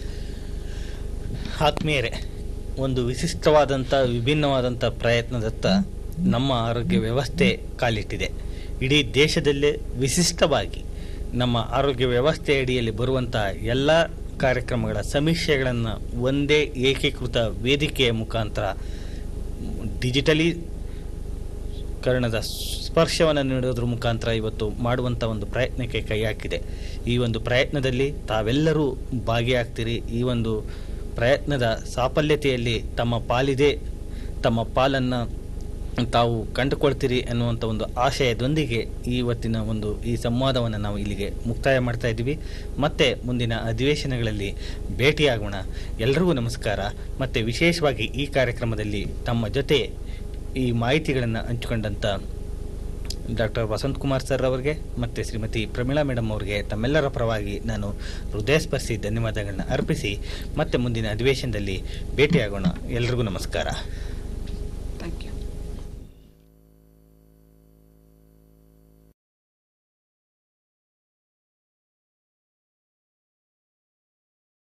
ಆತ್ಮೀಯರೇ ಒಂದು ವಿಶಿಷ್ಟವಾದಂಥ ವಿಭಿನ್ನವಾದಂಥ ಪ್ರಯತ್ನದತ್ತ ನಮ್ಮ ಆರೋಗ್ಯ ವ್ಯವಸ್ಥೆ ಕಾಲಿಟ್ಟಿದೆ ಇಡೀ ದೇಶದಲ್ಲೇ ವಿಶಿಷ್ಟವಾಗಿ ನಮ್ಮ ಆರೋಗ್ಯ ವ್ಯವಸ್ಥೆ ಅಡಿಯಲ್ಲಿ ಬರುವಂಥ ಎಲ್ಲ ಕಾರ್ಯಕ್ರಮಗಳ ಸಮೀಕ್ಷೆಗಳನ್ನು ಒಂದೇ ಏಕೀಕೃತ ವೇದಿಕೆಯ ಮುಖಾಂತರ ಡಿಜಿಟಲಿ ಕರ್ಣದ ಸ್ಪರ್ಶವನ್ನು ನೀಡೋದ್ರ ಮುಖಾಂತರ ಇವತ್ತು ಮಾಡುವಂಥ ಒಂದು ಪ್ರಯತ್ನಕ್ಕೆ ಕೈ ಹಾಕಿದೆ ಈ ಒಂದು ಪ್ರಯತ್ನದಲ್ಲಿ ತಾವೆಲ್ಲರೂ ಭಾಗಿಯಾಗ್ತೀರಿ ಈ ಒಂದು ಪ್ರಯತ್ನದ ಸಾಫಲ್ಯತೆಯಲ್ಲಿ ತಮ್ಮ ಪಾಲಿದೆ ತಮ್ಮ ಪಾಲನ್ನು ತಾವು ಕಂಡುಕೊಳ್ತೀರಿ ಅನ್ನುವಂಥ ಒಂದು ಆಶಯದೊಂದಿಗೆ ಈ ಇವತ್ತಿನ ಒಂದು ಈ ಸಂವಾದವನ್ನು ನಾವು ಇಲ್ಲಿಗೆ ಮುಕ್ತಾಯ ಮಾಡ್ತಾ ಇದ್ದೀವಿ ಮತ್ತೆ ಮುಂದಿನ ಅಧಿವೇಶನಗಳಲ್ಲಿ ಭೇಟಿಯಾಗೋಣ ಎಲ್ರಿಗೂ ನಮಸ್ಕಾರ ಮತ್ತು ವಿಶೇಷವಾಗಿ ಈ ಕಾರ್ಯಕ್ರಮದಲ್ಲಿ ತಮ್ಮ ಜೊತೆ ಈ ಮಾಹಿತಿಗಳನ್ನು ಹಂಚಿಕೊಂಡಂಥ ಡಾಕ್ಟರ್ ವಸಂತ್ ಕುಮಾರ್ ಸರ್ ಅವರಿಗೆ ಮತ್ತು ಶ್ರೀಮತಿ ಪ್ರಮೀಳಾ ಮೇಡಮ್ ಅವರಿಗೆ ತಮ್ಮೆಲ್ಲರ ಪರವಾಗಿ ನಾನು ಹೃದಯಸ್ಪರ್ಶಿ ಧನ್ಯವಾದಗಳನ್ನ ಅರ್ಪಿಸಿ ಮತ್ತೆ ಮುಂದಿನ ಅಧಿವೇಶನದಲ್ಲಿ ಭೇಟಿಯಾಗೋಣ ಎಲ್ರಿಗೂ ನಮಸ್ಕಾರ ಥ್ಯಾಂಕ್ ಯು